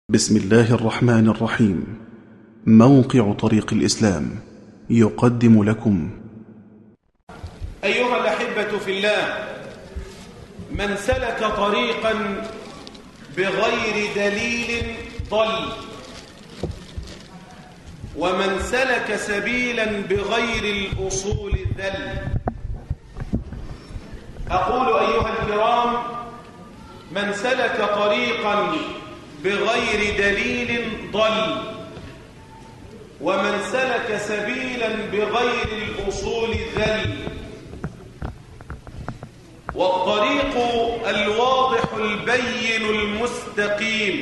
بسم الله الرحمن الرحيم موقع طريق الإسلام يقدم لكم أيها الأحبة في الله من سلك طريقا بغير دليل ضل ومن سلك سبيلا بغير الأصول ذل أقول أيها الكرام من سلك طريقا بغير دليل ضل ومن سلك سبيلا بغير الأصول ذل والطريق الواضح البين المستقيم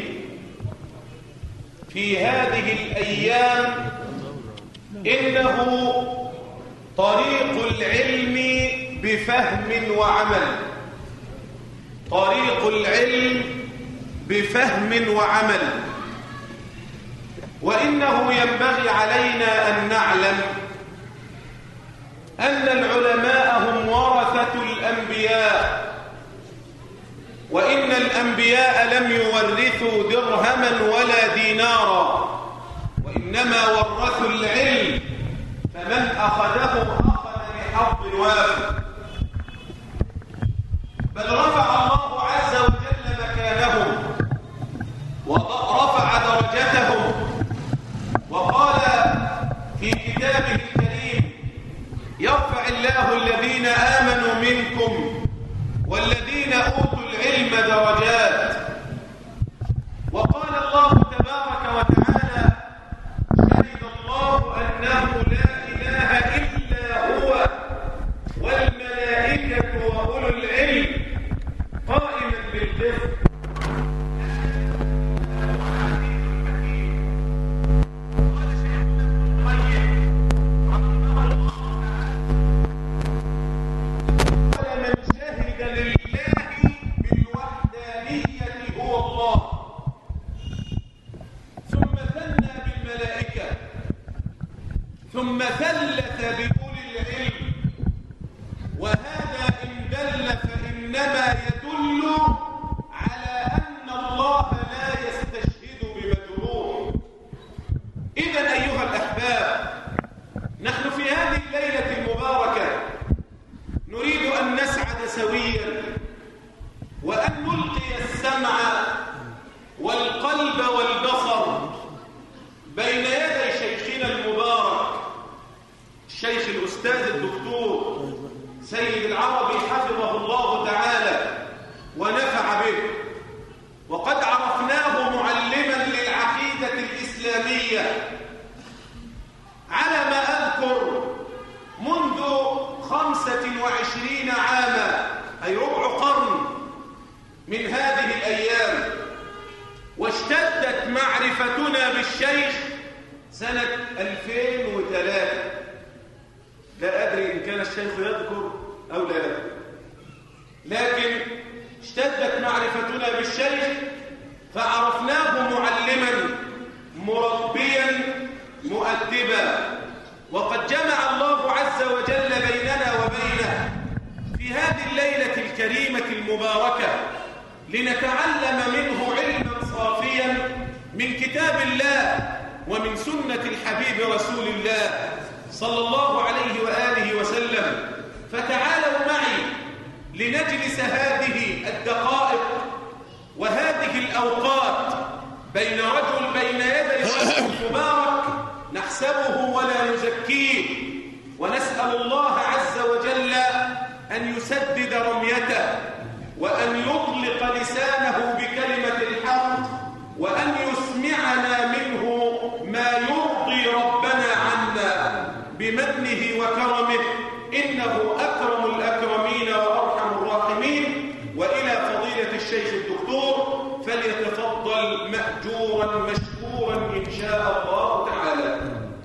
في هذه الأيام إنه طريق العلم بفهم وعمل طريق العلم بفهم وعمل وإنه ينبغي علينا أن نعلم أن العلماء هم ورثة الأنبياء وإن الأنبياء لم يورثوا درهما ولا دينارا وإنما ورثوا العلم فمن أخذه أخذ بحظ وافر بل رفع الله عز وجل مكانهم ورفع درجتهم وقال في كتابه الكريم يرفع الله الذين آمنوا منكم والذين أوتوا العلم درجات وقال الله تبارك وتعالى شهد الله أنه لا إله إلا هو والملائكة وأولو العلم قائما بالقسط من شهد لله بالوحدانية هو الله ثم ثنى بالملائكة ثم ثلث بأولي العلم وهذا إن دل فإنما يدل على أن الله لا يستشهد بمجروح إذا أيها الأحباب نحن في هذه الليلة المباركة نريد أن نسعد سويا وأن نلقي السمع والقلب والبصر بين يدي شيخنا المبارك الشيخ الأستاذ الدكتور سيد العربي حفظه الله تعالى ونفع به وقد عرفناه معلما للعقيدة الإسلامية على ما أذكر منذ خمسة وعشرين عاما أي ربع قرن من هذه الأيام واشتدت معرفتنا بالشيخ سنة 2003 لا أدري إن كان الشيخ يذكر أو لا يذكر لكن اشتدت معرفتنا بالشيخ فعرفناه معلما مربيا مؤدبا وقد جمع الله عز وجل بيننا وبينه في هذه الليلة الكريمة المباركة لنتعلم منه علما صافيا من كتاب الله ومن سنة الحبيب رسول الله صلى الله عليه وآله وسلم فتعالوا معي لنجلس هذه الدقائق وهذه الأوقات بين رجل بين يدي رجل مبارك نحسبه ولا نزكيه ونسأل الله عز وجل أن يسدد رميته وأن يطلق لسانه بكلمة الحق وأن يسمعنا منه ما يرضي ربنا عنا بمنه وكرمه إنه أكرم الأكرمين وأرحم الراحمين وإلى فضيلة الشيخ الدكتور فليتفضل مأجورا مشكورا إن شاء الله تعالى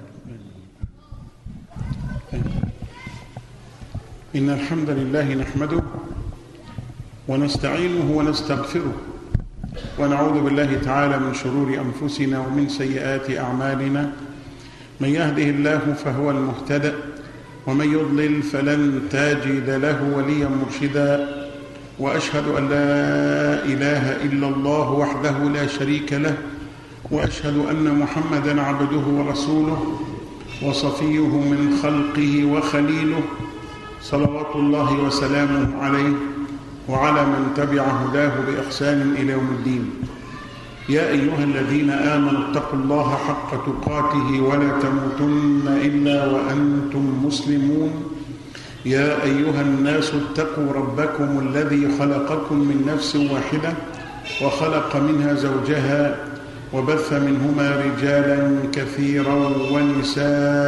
إن الحمد لله نحمده ونستعينه ونستغفره ونعوذ بالله تعالى من شرور أنفسنا ومن سيئات أعمالنا من يهده الله فهو المهتدأ ومن يضلل فلن تجد له وليا مرشدا واشهد ان لا اله الا الله وحده لا شريك له واشهد ان محمدا عبده ورسوله وصفيه من خلقه وخليله صلوات الله وسلامه عليه وعلى من تبع هداه باحسان الى يوم الدين يا ايها الذين امنوا اتقوا الله حق تقاته ولا تموتن الا وانتم مسلمون يا ايها الناس اتقوا ربكم الذي خلقكم من نفس واحده وخلق منها زوجها وبث منهما رجالا كثيرا ونساء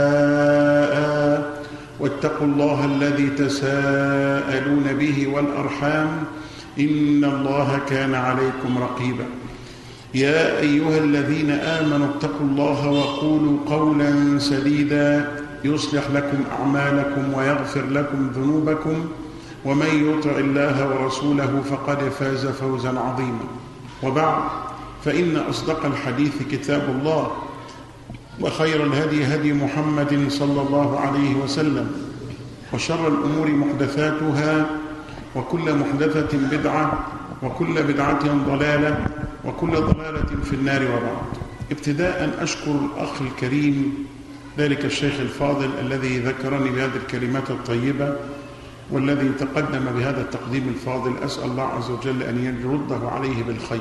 واتقوا الله الذي تساءلون به والارحام ان الله كان عليكم رقيبا يا ايها الذين امنوا اتقوا الله وقولوا قولا سديدا يصلح لكم اعمالكم ويغفر لكم ذنوبكم ومن يطع الله ورسوله فقد فاز فوزا عظيما وبعد فان اصدق الحديث كتاب الله وخير الهدي هدي محمد صلى الله عليه وسلم وشر الامور محدثاتها وكل محدثه بدعه وكل بدعه ضلاله وكل ضلاله في النار وبعد ابتداء اشكر الاخ الكريم ذلك الشيخ الفاضل الذي ذكرني بهذه الكلمات الطيبه والذي تقدم بهذا التقديم الفاضل اسال الله عز وجل ان يرده عليه بالخير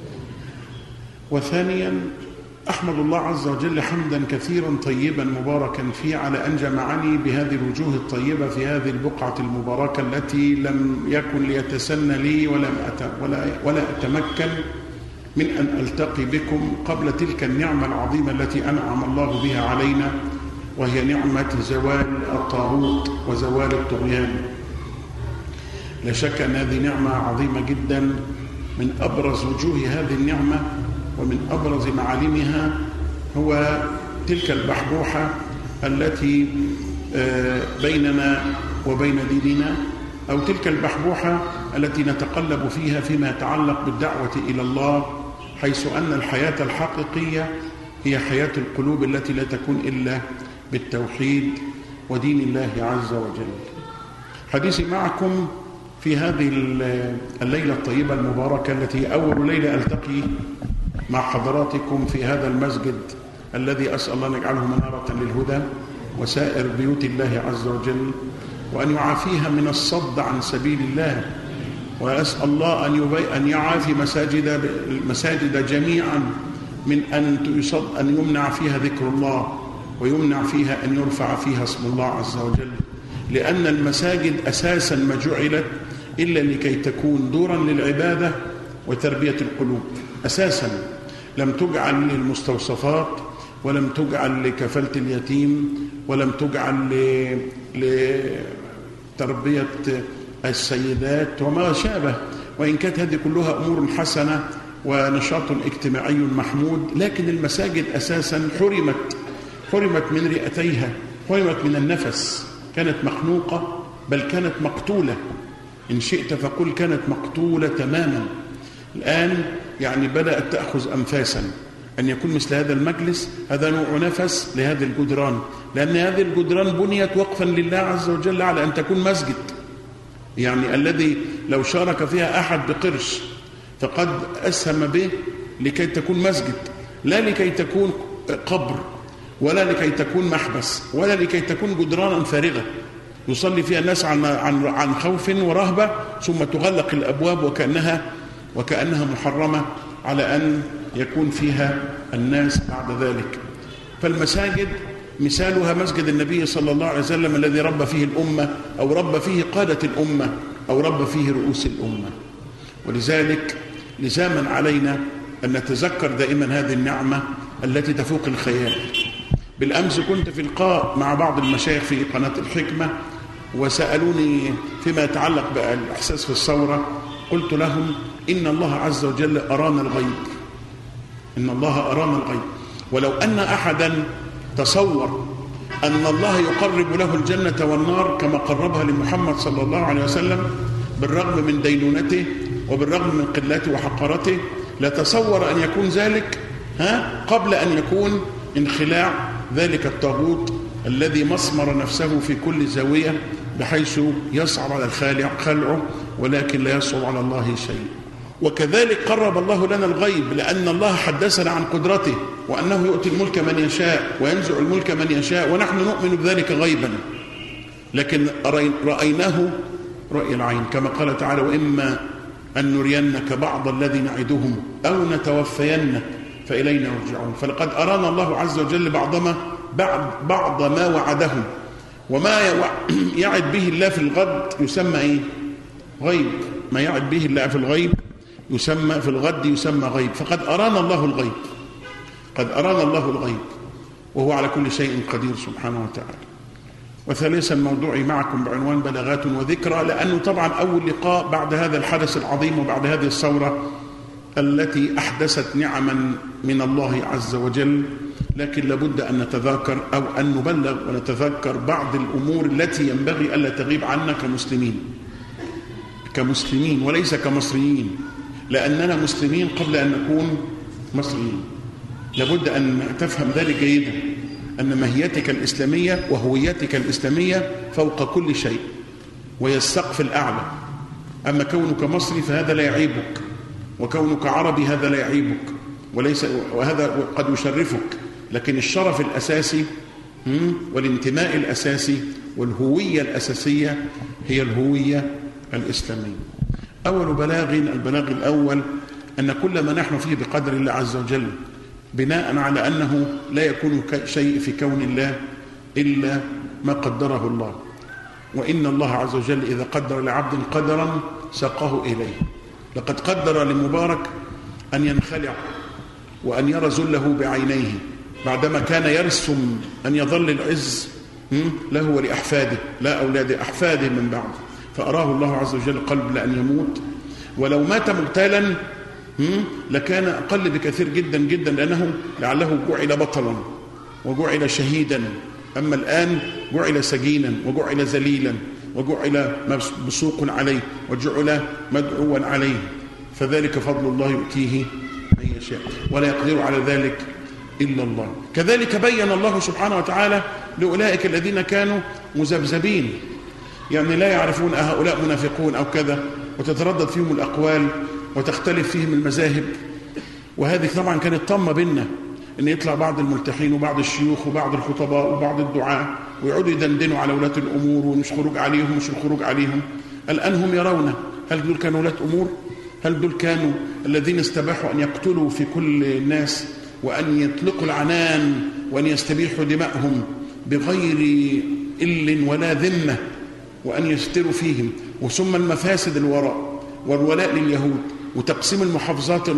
وثانيا احمد الله عز وجل حمدا كثيرا طيبا مباركا فيه على ان جمعني بهذه الوجوه الطيبه في هذه البقعه المباركه التي لم يكن ليتسنى لي ولم أت ولا ولا اتمكن من ان التقي بكم قبل تلك النعمه العظيمه التي انعم الله بها علينا وهي نعمه زوال الطاغوت وزوال الطغيان لا شك ان هذه نعمه عظيمه جدا من ابرز وجوه هذه النعمه ومن ابرز معالمها هو تلك البحبوحه التي بيننا وبين ديننا او تلك البحبوحه التي نتقلب فيها فيما يتعلق بالدعوه الى الله حيث ان الحياه الحقيقيه هي حياه القلوب التي لا تكون الا بالتوحيد ودين الله عز وجل حديثي معكم في هذه الليله الطيبه المباركه التي اول ليله التقي مع حضراتكم في هذا المسجد الذي اسال الله ان يجعله مناره للهدى وسائر بيوت الله عز وجل وان يعافيها من الصد عن سبيل الله واسال الله ان يبي ان يعافي مساجد المساجد جميعا من ان يصد ان يمنع فيها ذكر الله ويمنع فيها ان يرفع فيها اسم الله عز وجل لان المساجد اساسا ما جعلت الا لكي تكون دورا للعباده وتربيه القلوب اساسا لم تجعل للمستوصفات ولم تجعل لكفاله اليتيم ولم تجعل لتربيه السيدات وما شابه وان كانت هذه كلها امور حسنه ونشاط اجتماعي محمود لكن المساجد اساسا حرمت حرمت من رئتيها حرمت من النفس كانت مخنوقه بل كانت مقتوله ان شئت فقل كانت مقتوله تماما الان يعني بدات تاخذ انفاسا ان يكون مثل هذا المجلس هذا نوع نفس لهذه الجدران لان هذه الجدران بنيت وقفا لله عز وجل على ان تكون مسجد يعني الذي لو شارك فيها احد بقرش فقد اسهم به لكي تكون مسجد لا لكي تكون قبر ولا لكي تكون محبس ولا لكي تكون جدرانا فارغه يصلي فيها الناس عن عن عن خوف ورهبه ثم تغلق الابواب وكانها وكانها محرمه على ان يكون فيها الناس بعد ذلك فالمساجد مثالها مسجد النبي صلى الله عليه وسلم الذي ربى فيه الامه او ربى فيه قاده الامه او ربى فيه رؤوس الامه ولذلك لزاما علينا ان نتذكر دائما هذه النعمه التي تفوق الخيال بالامس كنت في لقاء مع بعض المشايخ في قناه الحكمه وسالوني فيما يتعلق بالاحساس في الثوره قلت لهم ان الله عز وجل ارانا الغيب ان الله ارانا الغيب ولو ان احدا تصور ان الله يقرب له الجنه والنار كما قربها لمحمد صلى الله عليه وسلم بالرغم من دينونته وبالرغم من قلته وحقارته لتصور ان يكون ذلك ها قبل ان يكون انخلاع ذلك الطاغوت الذي مسمر نفسه في كل زاويه بحيث يصعب على الخالع خلعه ولكن لا يصعب على الله شيء وكذلك قرب الله لنا الغيب لأن الله حدثنا عن قدرته وأنه يؤتي الملك من يشاء وينزع الملك من يشاء ونحن نؤمن بذلك غيبا لكن رأيناه رأي العين كما قال تعالى وإما أن نرينك بعض الذي نعدهم أو نتوفينك فإلينا يرجعون فلقد أرانا الله عز وجل بعض ما بعض, بعض ما وعدهم وما يعد به الله في الغد يسمى إيه؟ غيب ما يعد به الله في الغيب يسمى في الغد يسمى غيب فقد أرانا الله الغيب قد أرانا الله الغيب وهو على كل شيء قدير سبحانه وتعالى وثالثا موضوعي معكم بعنوان بلاغات وذكرى لأنه طبعا أول لقاء بعد هذا الحدث العظيم وبعد هذه الثورة التي أحدثت نعما من الله عز وجل لكن لابد أن نتذاكر أو أن نبلغ ونتذكر بعض الأمور التي ينبغي ألا تغيب عنا كمسلمين كمسلمين وليس كمصريين لأننا مسلمين قبل أن نكون مصريين لابد أن تفهم ذلك جيدا أن ماهيتك الإسلامية وهويتك الإسلامية فوق كل شيء وهي السقف الأعلى أما كونك مصري فهذا لا يعيبك وكونك عربي هذا لا يعيبك وليس وهذا قد يشرفك لكن الشرف الأساسي والانتماء الأساسي والهوية الأساسية هي الهوية الإسلامية أول بلاغ البلاغ الأول أن كل ما نحن فيه بقدر الله عز وجل بناء على أنه لا يكون شيء في كون الله إلا ما قدره الله وإن الله عز وجل إذا قدر لعبد قدرا ساقه إليه لقد قدر لمبارك أن ينخلع وأن يرى ذله بعينيه بعدما كان يرسم أن يظل العز له ولأحفاده لا أولاد أحفاده من بعد فأراه الله عز وجل قلب لأن يموت ولو مات مغتالا لكان أقل بكثير جدا جدا لأنه لعله جعل بطلا وجعل شهيدا أما الآن جعل سجينا وجعل ذليلا وجعل مسوق عليه وجعل مدعوا عليه فذلك فضل الله يؤتيه من يشاء ولا يقدر على ذلك إلا الله كذلك بين الله سبحانه وتعالى لأولئك الذين كانوا مذبذبين يعني لا يعرفون هؤلاء منافقون أو كذا وتتردد فيهم الأقوال وتختلف فيهم المذاهب وهذه طبعا كانت طمة بينا ان يطلع بعض الملتحين وبعض الشيوخ وبعض الخطباء وبعض الدعاة ويقعدوا يدندنوا على ولاة الأمور ومش خروج عليهم ومش الخروج عليهم الآن هم يرون هل دول كانوا ولاة أمور هل دول كانوا الذين استباحوا أن يقتلوا في كل الناس وأن يطلقوا العنان وأن يستبيحوا دماءهم بغير إل ولا ذمة وأن يستروا فيهم وثم المفاسد الوراء والولاء لليهود وتقسيم المحافظات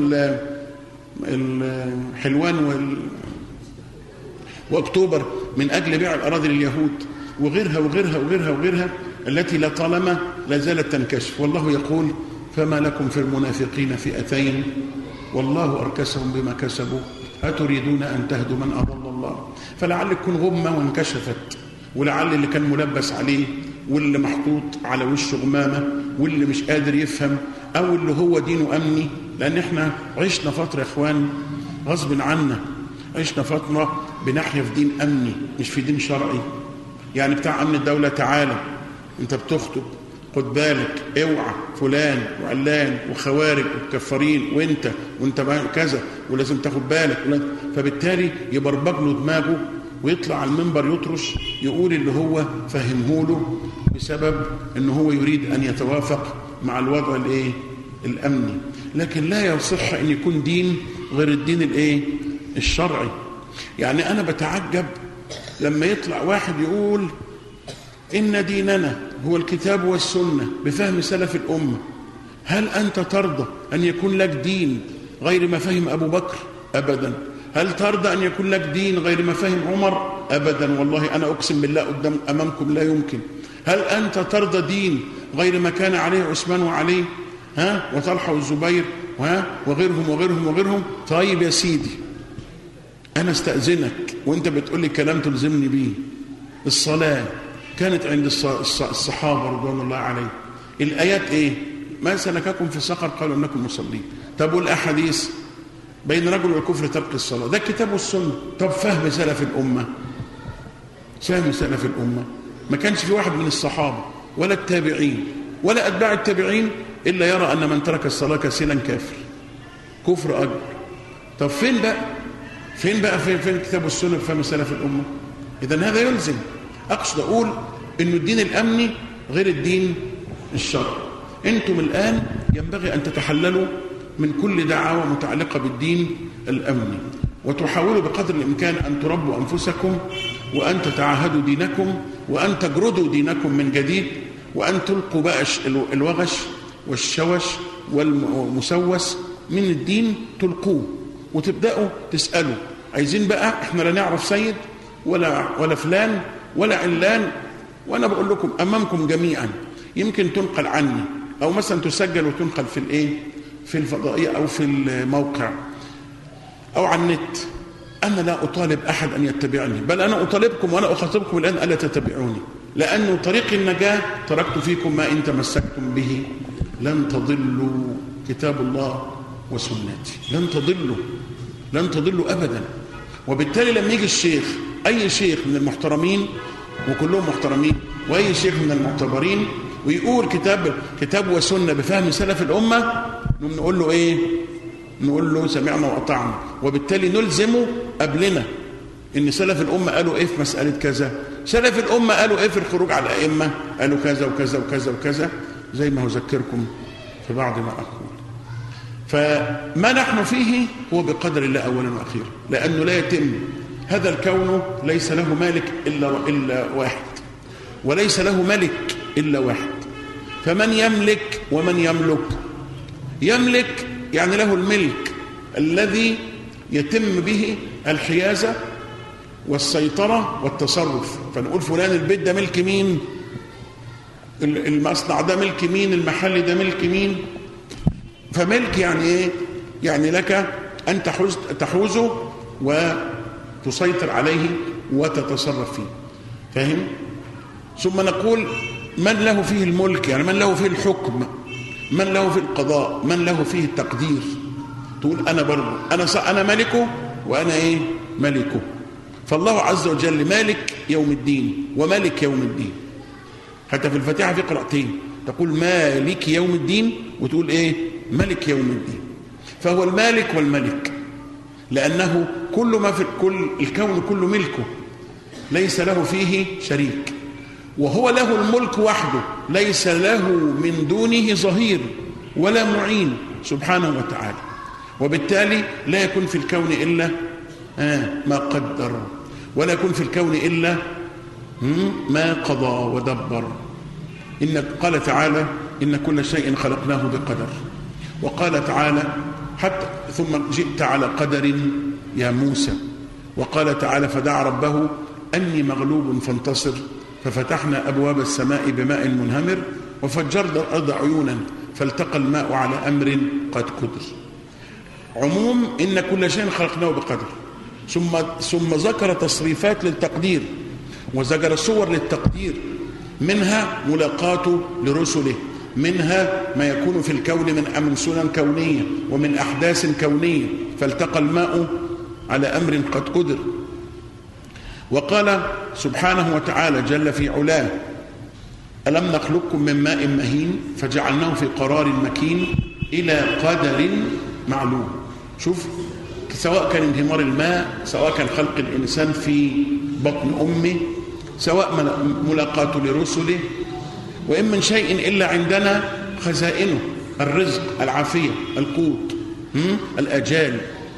الحلوان وال... واكتوبر من اجل بيع الاراضي لليهود وغيرها وغيرها وغيرها وغيرها التي لطالما لا زالت تنكشف والله يقول فما لكم في المنافقين فئتين والله اركسهم بما كسبوا اتريدون ان تهدوا من اضل الله فلعل تكون غمه وانكشفت ولعل اللي كان ملبس عليه واللي محطوط على وشه غمامه واللي مش قادر يفهم او اللي هو دينه امني لان احنا عشنا فتره يا اخوان غصب عنا عشنا فتره بنحيا في دين امني مش في دين شرعي يعني بتاع امن الدوله تعالى انت بتخطب خد بالك اوعى فلان وعلان وخوارج وكفارين وانت وانت كذا ولازم تاخد بالك فبالتالي يبربج له دماغه ويطلع على المنبر يطرش يقول اللي هو فهمه له بسبب ان هو يريد ان يتوافق مع الوضع الايه الامني لكن لا يصح ان يكون دين غير الدين الايه الشرعي يعني انا بتعجب لما يطلع واحد يقول ان ديننا هو الكتاب والسنه بفهم سلف الامه هل انت ترضى ان يكون لك دين غير ما فهم ابو بكر ابدا هل ترضى ان يكون لك دين غير ما فهم عمر ابدا والله انا اقسم بالله قدام امامكم لا يمكن هل انت ترضى دين غير ما كان عليه عثمان وعليه ها وطلحه والزبير ها وغيرهم وغيرهم وغيرهم طيب يا سيدي انا استاذنك وانت بتقول لي كلام تلزمني بيه الصلاه كانت عند الصحابه رضوان الله عليهم الايات ايه ما سلككم في سقر قالوا انكم مصلين طب والاحاديث بين رجل والكفر ترك الصلاه ده الكتاب والسنه طب فهم سلف الامه فهم سلف الامه ما كانش في واحد من الصحابه ولا التابعين ولا اتباع التابعين إلا يرى أن من ترك الصلاة كسلا كافر كفر أكبر طب فين بقى فين بقى فين, فين الكتاب والسنة بفهم سلف الأمة إذا هذا يلزم أقصد أقول أنه الدين الأمني غير الدين الشرعي أنتم الآن ينبغي أن تتحللوا من كل دعوة متعلقة بالدين الأمني وتحاولوا بقدر الإمكان أن تربوا أنفسكم وأن تتعاهدوا دينكم وأن تجردوا دينكم من جديد وأن تلقوا بقى الوغش والشوش والمسوس من الدين تلقوه وتبدأوا تسألوا عايزين بقى احنا لا نعرف سيد ولا ولا فلان ولا علان وانا بقول لكم امامكم جميعا يمكن تنقل عني او مثلا تسجل وتنقل في الايه في الفضائيه او في الموقع او على النت انا لا اطالب احد ان يتبعني بل انا اطالبكم وانا اخاطبكم الان الا تتبعوني لانه طريق النجاه تركت فيكم ما ان تمسكتم به لن تضلوا كتاب الله وسنتي لن تضلوا لن تضلوا ابدا وبالتالي لما يجي الشيخ اي شيخ من المحترمين وكلهم محترمين واي شيخ من المعتبرين ويقول كتاب كتاب وسنه بفهم سلف الامه نقول له ايه نقول له سمعنا واطعنا وبالتالي نلزمه قبلنا ان سلف الامه قالوا ايه في مساله كذا سلف الامه قالوا ايه في الخروج على الائمه قالوا كذا وكذا وكذا وكذا زي ما اذكركم في بعض ما اقول فما نحن فيه هو بقدر الله اولا واخيرا لانه لا يتم هذا الكون ليس له مالك الا الا واحد وليس له ملك الا واحد فمن يملك ومن يملك يملك يعني له الملك الذي يتم به الحيازه والسيطره والتصرف فنقول فلان البيت ده ملك مين المصنع ده ملك مين المحل ده ملك مين فملك يعني ايه يعني لك ان تحوز تحوزه وتسيطر عليه وتتصرف فيه فاهم ثم نقول من له فيه الملك يعني من له فيه الحكم من له فيه القضاء من له فيه التقدير تقول انا برضه انا انا ملكه وانا ايه ملكه فالله عز وجل مالك يوم الدين وملك يوم الدين حتى في الفاتحه في قراءتين تقول مالك يوم الدين وتقول ايه ملك يوم الدين فهو المالك والملك لأنه كل ما في كل الكون كله ملكه ليس له فيه شريك وهو له الملك وحده ليس له من دونه ظهير ولا معين سبحانه وتعالى وبالتالي لا يكون في الكون إلا ما قدر ولا يكون في الكون إلا ما قضى ودبر إن قال تعالى إن كل شيء خلقناه بقدر وقال تعالى حتى ثم جئت على قدر يا موسى وقال تعالى فدعا ربه أني مغلوب فانتصر ففتحنا أبواب السماء بماء منهمر وفجرنا الأرض عيونا فالتقى الماء على أمر قد قدر عموم إن كل شيء خلقناه بقدر ثم ثم ذكر تصريفات للتقدير وذكر صور للتقدير منها ملاقاته لرسله منها ما يكون في الكون من أمر سنن كونية ومن أحداث كونية فالتقى الماء على أمر قد قدر وقال سبحانه وتعالى جل في علاه ألم نخلقكم من ماء مهين فجعلناه في قرار مكين إلى قدر معلوم شوف سواء كان انهمار الماء سواء كان خلق الإنسان في بطن أمه سواء ملاقاته لرسله وإن من شيء إلا عندنا خزائنه الرزق العافية القوت الأجال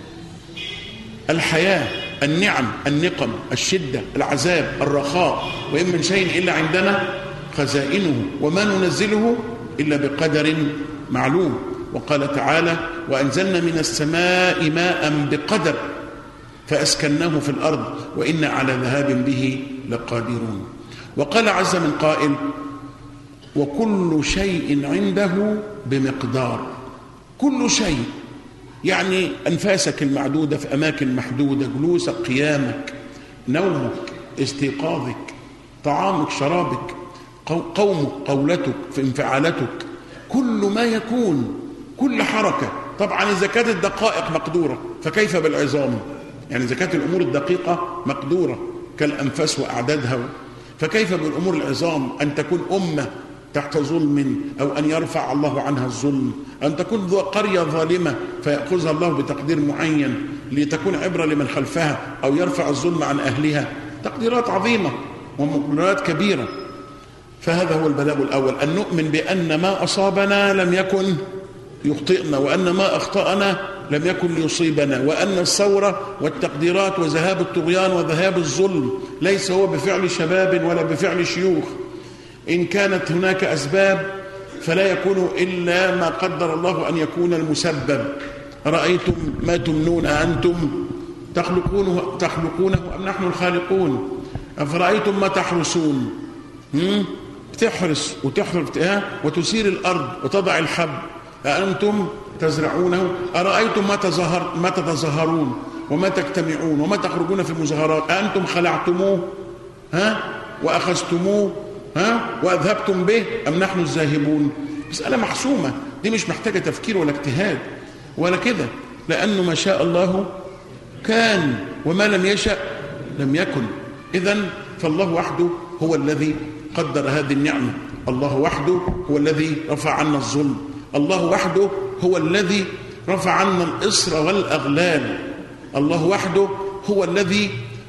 الحياة النعم النقم الشدة العذاب الرخاء وإن من شيء إلا عندنا خزائنه وما ننزله إلا بقدر معلوم وقال تعالى وأنزلنا من السماء ماء بقدر فأسكناه في الأرض وإنا على ذهاب به لقادرون وقال عز من قائل وكل شيء عنده بمقدار كل شيء يعني أنفاسك المعدودة في أماكن محدودة جلوسك قيامك نومك استيقاظك طعامك شرابك قومك قولتك في انفعالاتك كل ما يكون كل حركة طبعا إذا كانت الدقائق مقدورة فكيف بالعظام يعني إذا كانت الأمور الدقيقة مقدورة كالأنفاس وأعدادها فكيف بالأمور العظام أن تكون أمة تحت ظلم أو أن يرفع الله عنها الظلم أن تكون قرية ظالمة فيأخذها الله بتقدير معين لتكون عبرة لمن خلفها أو يرفع الظلم عن أهلها تقديرات عظيمة ومقدرات كبيرة فهذا هو البلاء الأول أن نؤمن بأن ما أصابنا لم يكن يخطئنا وأن ما أخطأنا لم يكن ليصيبنا وأن الثورة والتقديرات وذهاب الطغيان وذهاب الظلم ليس هو بفعل شباب ولا بفعل شيوخ إن كانت هناك أسباب فلا يكون إلا ما قدر الله أن يكون المسبب رأيتم ما تمنون أنتم تخلقونه, تخلقونه أم نحن الخالقون أفرأيتم ما تحرسون بتحرس وتحرف وتسير الأرض وتضع الحب أأنتم تزرعونه أرأيتم ما, تظهر ما تتظاهرون وما تجتمعون وما تخرجون في المظاهرات أأنتم خلعتموه ها وأخذتموه ها وأذهبتم به أم نحن الذاهبون مسألة محسومة دي مش محتاجة تفكير ولا اجتهاد ولا كده لأنه ما شاء الله كان وما لم يشأ لم يكن إذا فالله وحده هو الذي قدر هذه النعمة الله وحده هو الذي رفع عنا الظلم الله وحده هو الذي رفع عنا الإصر والأغلال الله وحده هو الذي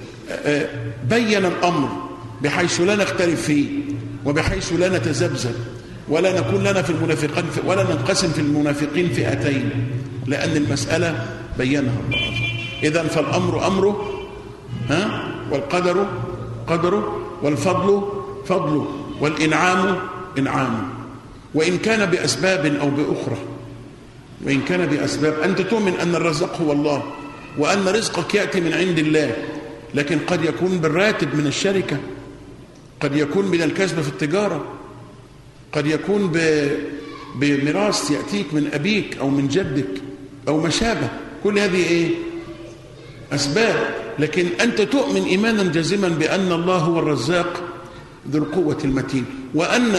بين الأمر بحيث لا نختلف فيه وبحيث لا نتذبذب ولا نكون لنا في المنافقين ولا ننقسم في المنافقين فئتين لأن المسألة بينها الله عز وجل إذا فالأمر أمره ها والقدر قدره والفضل فضله والإنعام إنعامه وإن كان بأسباب أو بأخرى وإن كان بأسباب أنت تؤمن أن الرزاق هو الله وأن رزقك يأتي من عند الله لكن قد يكون بالراتب من الشركة قد يكون من الكسب في التجارة قد يكون بميراث يأتيك من أبيك أو من جدك أو ما شابه كل هذه إيه أسباب لكن أنت تؤمن إيمانا جازما بأن الله هو الرزاق ذو القوة المتين وأن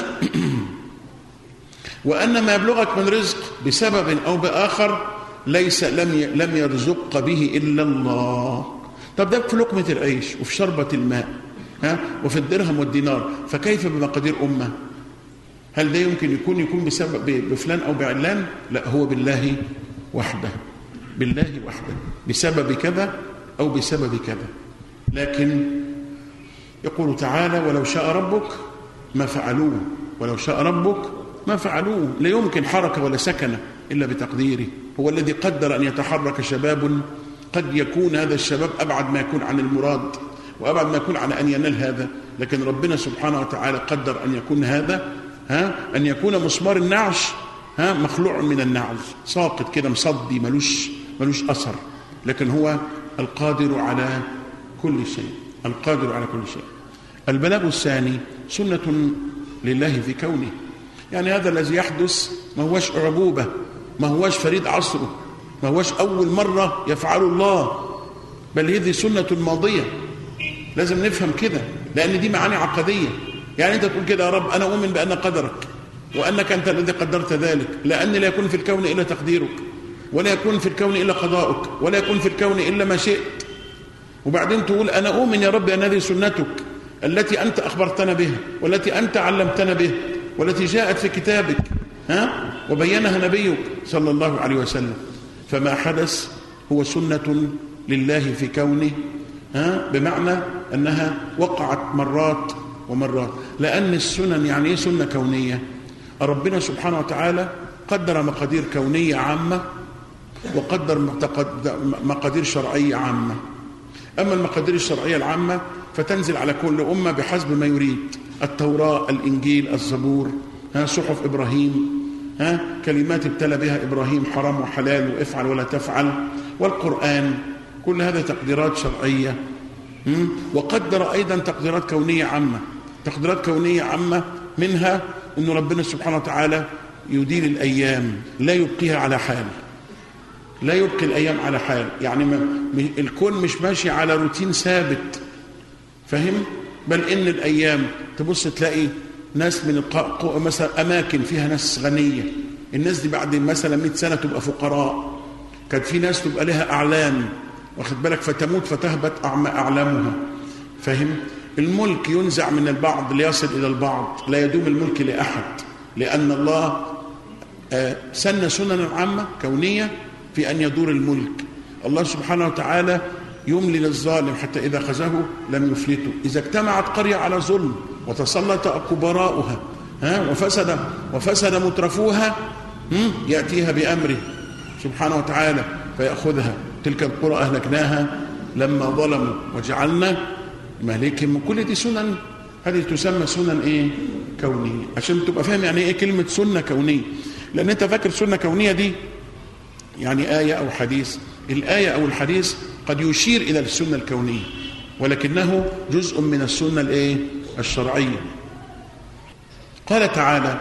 وأن ما يبلغك من رزق بسبب أو بآخر ليس لم لم يرزقك به إلا الله طب ده في لقمة العيش وفي شربة الماء ها وفي الدرهم والدينار فكيف بمقادير أمة هل ده يمكن يكون يكون بسبب بفلان أو بعلان لا هو بالله وحده بالله وحده بسبب كذا أو بسبب كذا لكن يقول تعالى ولو شاء ربك ما فعلوه ولو شاء ربك ما فعلوه لا يمكن حركة ولا سكنة إلا بتقديره هو الذي قدر أن يتحرك شباب قد يكون هذا الشباب أبعد ما يكون عن المراد وأبعد ما يكون على أن ينال هذا لكن ربنا سبحانه وتعالى قدر أن يكون هذا ها أن يكون مسمار النعش ها مخلوع من النعل ساقط كده مصدي ملوش ملوش أثر لكن هو القادر على كل شيء القادر على كل شيء البلاغ الثاني سنة لله في كونه يعني هذا الذي يحدث ما هوش أعجوبة ما هوش فريد عصره ما هوش أول مرة يفعل الله بل هذه سنة ماضية لازم نفهم كده لأن دي معاني عقدية يعني أنت تقول كده يا رب أنا أؤمن بأن قدرك وأنك أنت الذي قدرت ذلك لأن لا يكون في الكون إلا تقديرك ولا يكون في الكون إلا قضاؤك ولا يكون في الكون إلا ما شئت وبعدين تقول أنا أؤمن يا رب أن هذه سنتك التي أنت أخبرتنا بها والتي أنت علمتنا بها والتي جاءت في كتابك ها وبينها نبيك صلى الله عليه وسلم فما حدث هو سنة لله في كونه ها بمعنى أنها وقعت مرات ومرات لأن السنن يعني إيه سنة كونية ربنا سبحانه وتعالى قدر مقادير كونية عامة وقدر مقادير شرعية عامة أما المقادير الشرعية العامة فتنزل على كل أمة بحسب ما يريد التوراة الإنجيل الزبور ها صحف إبراهيم ها كلمات ابتلى بها إبراهيم حرام وحلال وافعل ولا تفعل والقرآن كل هذا تقديرات شرعية وقدر أيضا تقديرات كونية عامة تقديرات كونية عامة منها أن ربنا سبحانه وتعالى يدير الأيام لا يبقيها على حال لا يبقي الأيام على حال يعني ما الكون مش ماشي على روتين ثابت فهم بل إن الأيام تبص تلاقي ناس من الق... مثلا أماكن فيها ناس غنية الناس دي بعد مثلا 100 سنة تبقى فقراء كانت في ناس تبقى لها أعلام واخد بالك فتموت فتهبط أعلامها فهم الملك ينزع من البعض ليصل إلى البعض لا يدوم الملك لأحد لأن الله آه، سن سننا عامة كونية في أن يدور الملك الله سبحانه وتعالى يملي للظالم حتى إذا خزه لم يفلته إذا اجتمعت قرية على ظلم وتسلط كبراؤها ها وفسد وفسد مترفوها هم، يأتيها بأمره سبحانه وتعالى فيأخذها تلك القرى أهلكناها لما ظلموا وجعلنا مهلكهم كل دي سنن هذه تسمى سنن ايه كونية عشان تبقى فاهم يعني ايه كلمة سنة كونية لأن أنت فاكر سنة كونية دي يعني آية أو حديث الآية أو الحديث قد يشير إلى السنة الكونية ولكنه جزء من السنة الإيه؟ الشرعية قال تعالى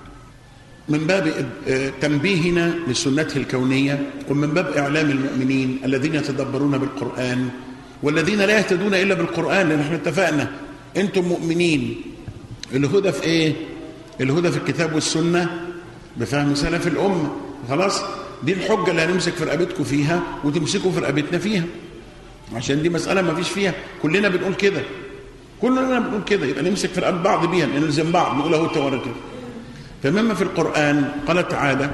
من باب آه، تنبيهنا لسنته الكونية ومن باب إعلام المؤمنين الذين يتدبرون بالقرآن والذين لا يهتدون إلا بالقرآن لأن احنا اتفقنا أنتم مؤمنين الهدى في إيه؟ الهدى في الكتاب والسنة بفهم سلف الأمة خلاص دي الحجة اللي هنمسك في رقبتكم فيها وتمسكوا في رقبتنا فيها عشان دي مسألة ما فيش فيها كلنا بنقول كده كلنا بنقول كده يبقى نمسك في رقبة بعض بيها نلزم بعض نقول اهو تورا كده فمما في القرآن قال تعالى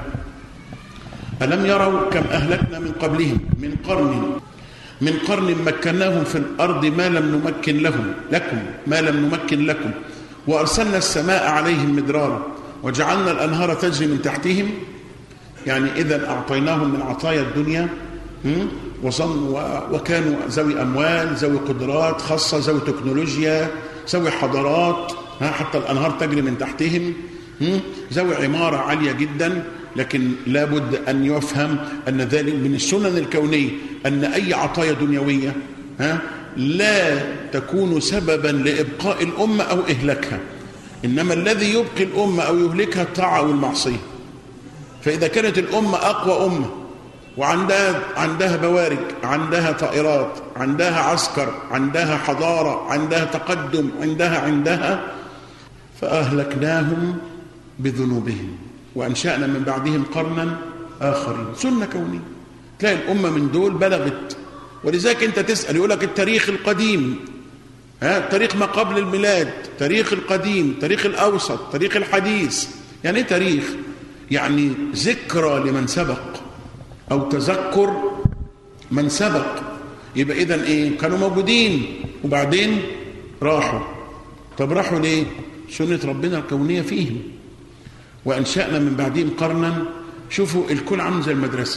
ألم يروا كم أهلكنا من قبلهم من قرن من قرن مكناهم في الأرض ما لم نمكن لهم لكم ما لم نمكن لكم وأرسلنا السماء عليهم مدرارا وجعلنا الأنهار تجري من تحتهم يعني إذا أعطيناهم من عطايا الدنيا هم؟ وظن وكانوا ذوي أموال ذوي قدرات خاصة ذوي تكنولوجيا ذوي حضارات ها حتى الأنهار تجري من تحتهم هم؟ ذوي عمارة عالية جدا لكن لابد أن يفهم أن ذلك من السنن الكونية أن أي عطايا دنيوية ها لا تكون سببا لإبقاء الأمة أو إهلاكها إنما الذي يبقي الأمة أو يهلكها الطاعة والمعصية فإذا كانت الأمة أقوى أمة وعندها عندها بوارج عندها طائرات عندها عسكر عندها حضارة عندها تقدم عندها عندها فأهلكناهم بذنوبهم وأنشأنا من بعدهم قرنا آخرين سنة كونية تلاقي الأمة من دول بلغت ولذلك أنت تسأل يقول لك التاريخ القديم ها تاريخ ما قبل الميلاد تاريخ القديم تاريخ الأوسط تاريخ الحديث يعني ايه تاريخ يعني ذكرى لمن سبق أو تذكر من سبق يبقى إذا إيه كانوا موجودين وبعدين راحوا طب راحوا ليه سنة ربنا الكونية فيهم وأنشأنا من بعدهم قرنا شوفوا الكون عامل زي المدرسة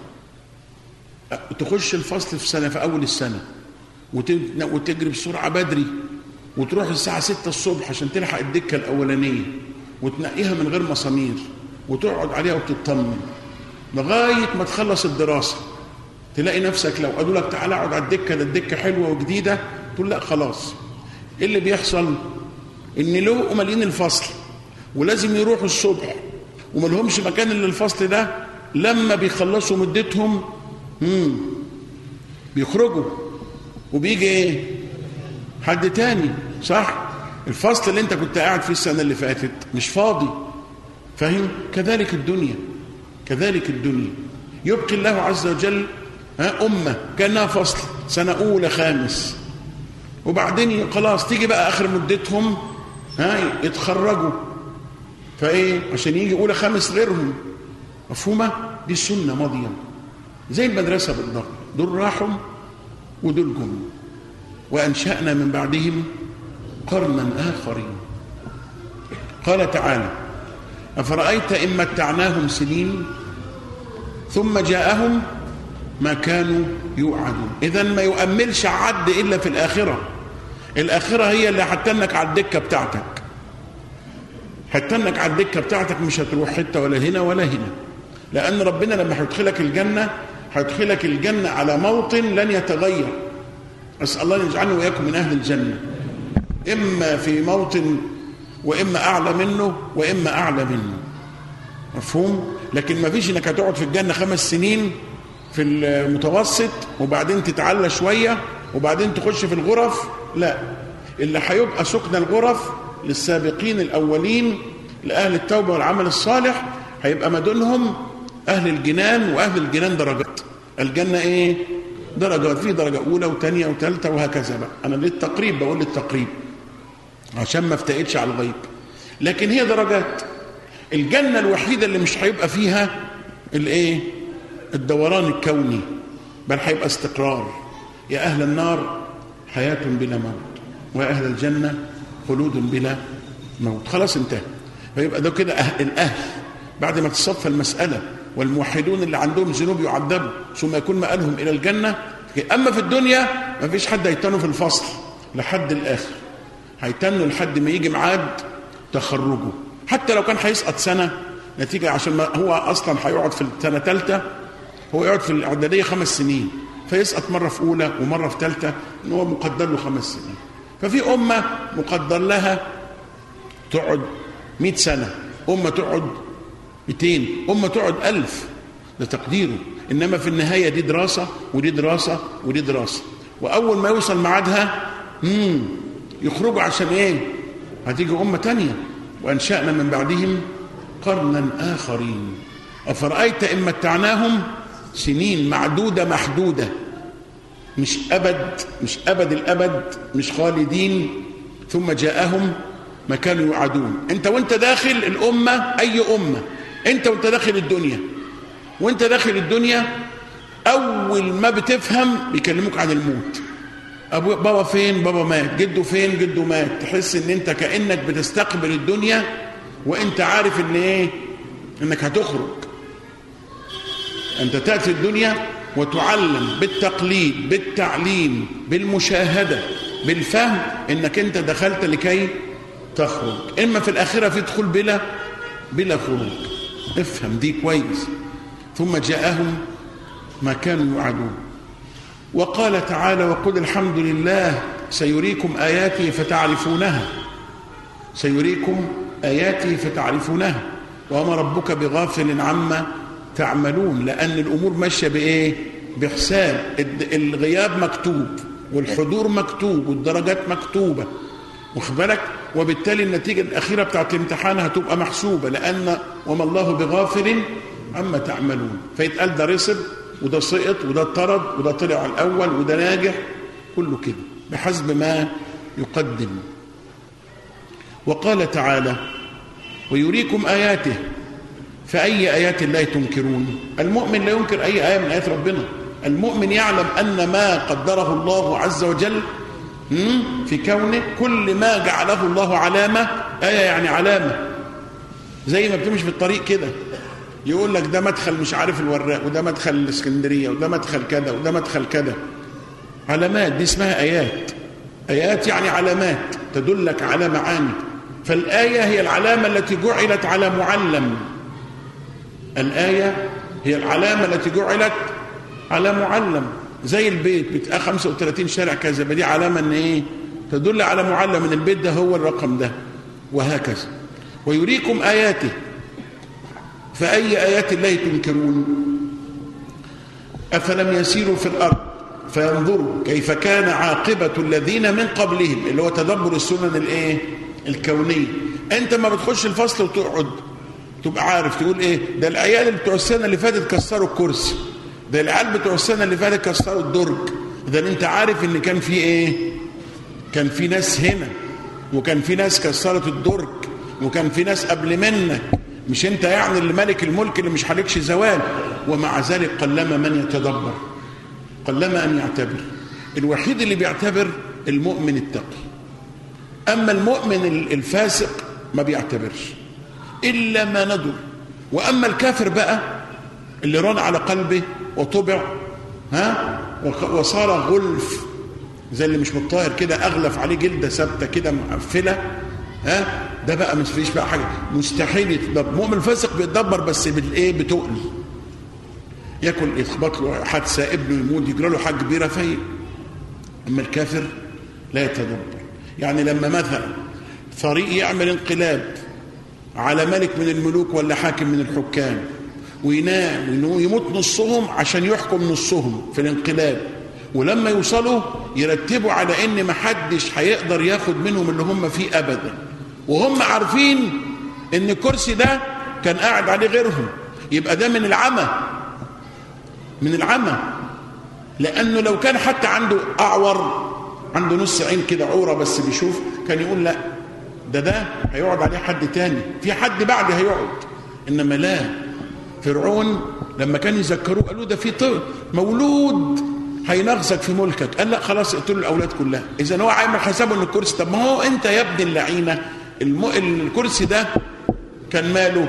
تخش الفصل في سنة في أول السنة وتجري بسرعة بدري وتروح الساعة ستة الصبح عشان تلحق الدكة الأولانية وتنقيها من غير مسامير وتقعد عليها وتطمن لغاية ما تخلص الدراسة تلاقي نفسك لو قالوا لك تعالى اقعد على الدكة ده الدكة حلوة وجديدة تقول لا خلاص ايه اللي بيحصل ان له مالين الفصل ولازم يروحوا الصبح وما لهمش مكان الا الفصل ده لما بيخلصوا مدتهم مم بيخرجوا وبيجي ايه حد تاني صح الفصل اللي انت كنت قاعد فيه السنة اللي فاتت مش فاضي فاهم كذلك الدنيا كذلك الدنيا يبقي الله عز وجل ها أمة كأنها فصل سنة أولى خامس وبعدين خلاص تيجي بقى آخر مدتهم ها يتخرجوا فإيه عشان يجي أولى خامس غيرهم مفهومة دي السنة ماضية زي المدرسة بالضبط دول راحوا ودول جم وأنشأنا من بعدهم قرنا آخرين قال تعالى أفرأيت إن متعناهم سنين ثم جاءهم ما كانوا يوعدون إذا ما يؤملش عد إلا في الآخرة الآخرة هي اللي هتنك على الدكة بتاعتك هتنك على الدكة بتاعتك مش هتروح حتة ولا هنا ولا هنا لأن ربنا لما هيدخلك الجنة هيدخلك الجنة على موطن لن يتغير أسأل الله أن يجعلني وإياكم من أهل الجنة إما في موطن وإما أعلى منه وإما أعلى منه مفهوم لكن ما فيش انك هتقعد في الجنة خمس سنين في المتوسط وبعدين تتعلى شوية وبعدين تخش في الغرف لا اللي هيبقى سكن الغرف للسابقين الأولين لأهل التوبة والعمل الصالح هيبقى مدنهم أهل الجنان وأهل الجنان درجات الجنة إيه درجات في درجة أولى وثانية وثالثة وهكذا بقى أنا للتقريب بقول للتقريب عشان ما افتقدش على الغيب لكن هي درجات الجنة الوحيدة اللي مش هيبقى فيها الايه الدوران الكوني بل هيبقى استقرار يا أهل النار حياة بلا موت ويا أهل الجنة خلود بلا موت خلاص انتهى فيبقى ده كده أهل الأهل بعد ما تصفى المسألة والموحدون اللي عندهم ذنوب يعذبوا ثم يكون مآلهم إلى الجنة أما في الدنيا ما فيش حد هيتنوا في الفصل لحد الآخر هيتنوا لحد ما يجي ميعاد تخرجه حتى لو كان هيسقط سنة نتيجة عشان ما هو أصلا هيقعد في السنة ثالثة هو يقعد في الإعدادية خمس سنين فيسقط مرة في أولى ومرة في ثالثة إن هو مقدر له خمس سنين ففي أمة مقدر لها تقعد 100 سنة أمة تقعد 200 أمة تقعد ألف ده تقديره إنما في النهاية دي دراسة ودي دراسة ودي دراسة وأول ما يوصل ميعادها مم يخرجوا عشان إيه هتيجي أمة تانية وأنشأنا من بعدهم قرنا آخرين أفرأيت إن متعناهم سنين معدودة محدودة مش أبد مش أبد الأبد مش خالدين ثم جاءهم ما كانوا يوعدون انت وانت داخل الأمة أي أمة انت وانت داخل الدنيا وانت داخل الدنيا أول ما بتفهم بيكلموك عن الموت أبو بابا فين بابا مات جده فين جده مات تحس ان انت كأنك بتستقبل الدنيا وانت عارف ان ايه انك هتخرج انت تأتي الدنيا وتعلم بالتقليد بالتعليم بالمشاهدة بالفهم انك انت دخلت لكي تخرج اما في الاخره في دخول بلا بلا خروج افهم دي كويس ثم جاءهم ما كانوا يوعدون وقال تعالى وقل الحمد لله سيريكم اياتي فتعرفونها سيريكم اياتي فتعرفونها وما ربك بغافل عما تعملون لان الامور ماشيه بايه بحساب الغياب مكتوب والحضور مكتوب والدرجات مكتوبه واخد بالك وبالتالي النتيجة الأخيرة بتاعت الامتحان هتبقى محسوبة لأن وما الله بغافل عما تعملون فيتقال ده رسب وده سقط وده اتطرد وده طلع الأول وده ناجح كله كده بحسب ما يقدم وقال تعالى ويريكم آياته فأي آيات الله تنكرون المؤمن لا ينكر أي آية من آيات ربنا المؤمن يعلم أن ما قدره الله عز وجل في كونه كل ما جعله الله علامة آية يعني علامة زي ما بتمشي في الطريق كده يقول لك ده مدخل مش عارف الوراق وده مدخل الاسكندرية وده مدخل كذا وده مدخل كذا علامات دي اسمها آيات آيات يعني علامات تدلك على معاني فالآية هي العلامة التي جعلت على معلم الآية هي العلامة التي جعلت على معلم زي البيت بتبقى 35 شارع كذا دي علامه ان ايه تدل على معلم ان البيت ده هو الرقم ده وهكذا ويريكم اياته فاي ايات الله تنكرون افلم يسيروا في الارض فينظروا كيف كان عاقبه الذين من قبلهم اللي هو تدبر السنن الايه الكونيه انت ما بتخش الفصل وتقعد تبقى عارف تقول ايه ده العيال اللي بتوع السنه اللي فاتت كسروا الكرسي ده العيال بتوع السنه اللي فاتت كسروا الدرج ده انت عارف ان كان في ايه كان في ناس هنا وكان في ناس كسرت الدرج وكان في ناس قبل منك مش انت يعني اللي ملك الملك اللي مش حالكش زوال ومع ذلك قلما من يتدبر قلما ان يعتبر الوحيد اللي بيعتبر المؤمن التقي اما المؤمن الفاسق ما بيعتبرش الا ما ندر واما الكافر بقى اللي ران على قلبه وطبع ها وصار غلف زي اللي مش متطاهر كده اغلف عليه جلده ثابته كده مقفله ها ده بقى مش فيش بقى حاجه مستحيل يتدبر مؤمن فاسق بيتدبر بس بالايه بتقل ياكل يخبط له حادثه ابنه يموت يجرى له حاجه كبيره فايق اما الكافر لا يتدبر يعني لما مثلا فريق يعمل انقلاب على ملك من الملوك ولا حاكم من الحكام وينام ويموت نصهم عشان يحكم نصهم في الانقلاب ولما يوصلوا يرتبوا على ان محدش هيقدر ياخد منهم اللي هم فيه ابدا وهم عارفين ان الكرسي ده كان قاعد عليه غيرهم يبقى ده من العمى من العمى لانه لو كان حتى عنده اعور عنده نص عين كده عوره بس بيشوف كان يقول لا ده ده هيقعد عليه حد تاني في حد بعد هيقعد انما لا فرعون لما كان يذكروه قالوا ده في طفل مولود هينغزك في ملكك قال لا خلاص اقتلوا الاولاد كلها اذا هو عامل حسابه ان الكرسي طب ما هو انت يا ابن اللعينه الم... الكرسي ده كان ماله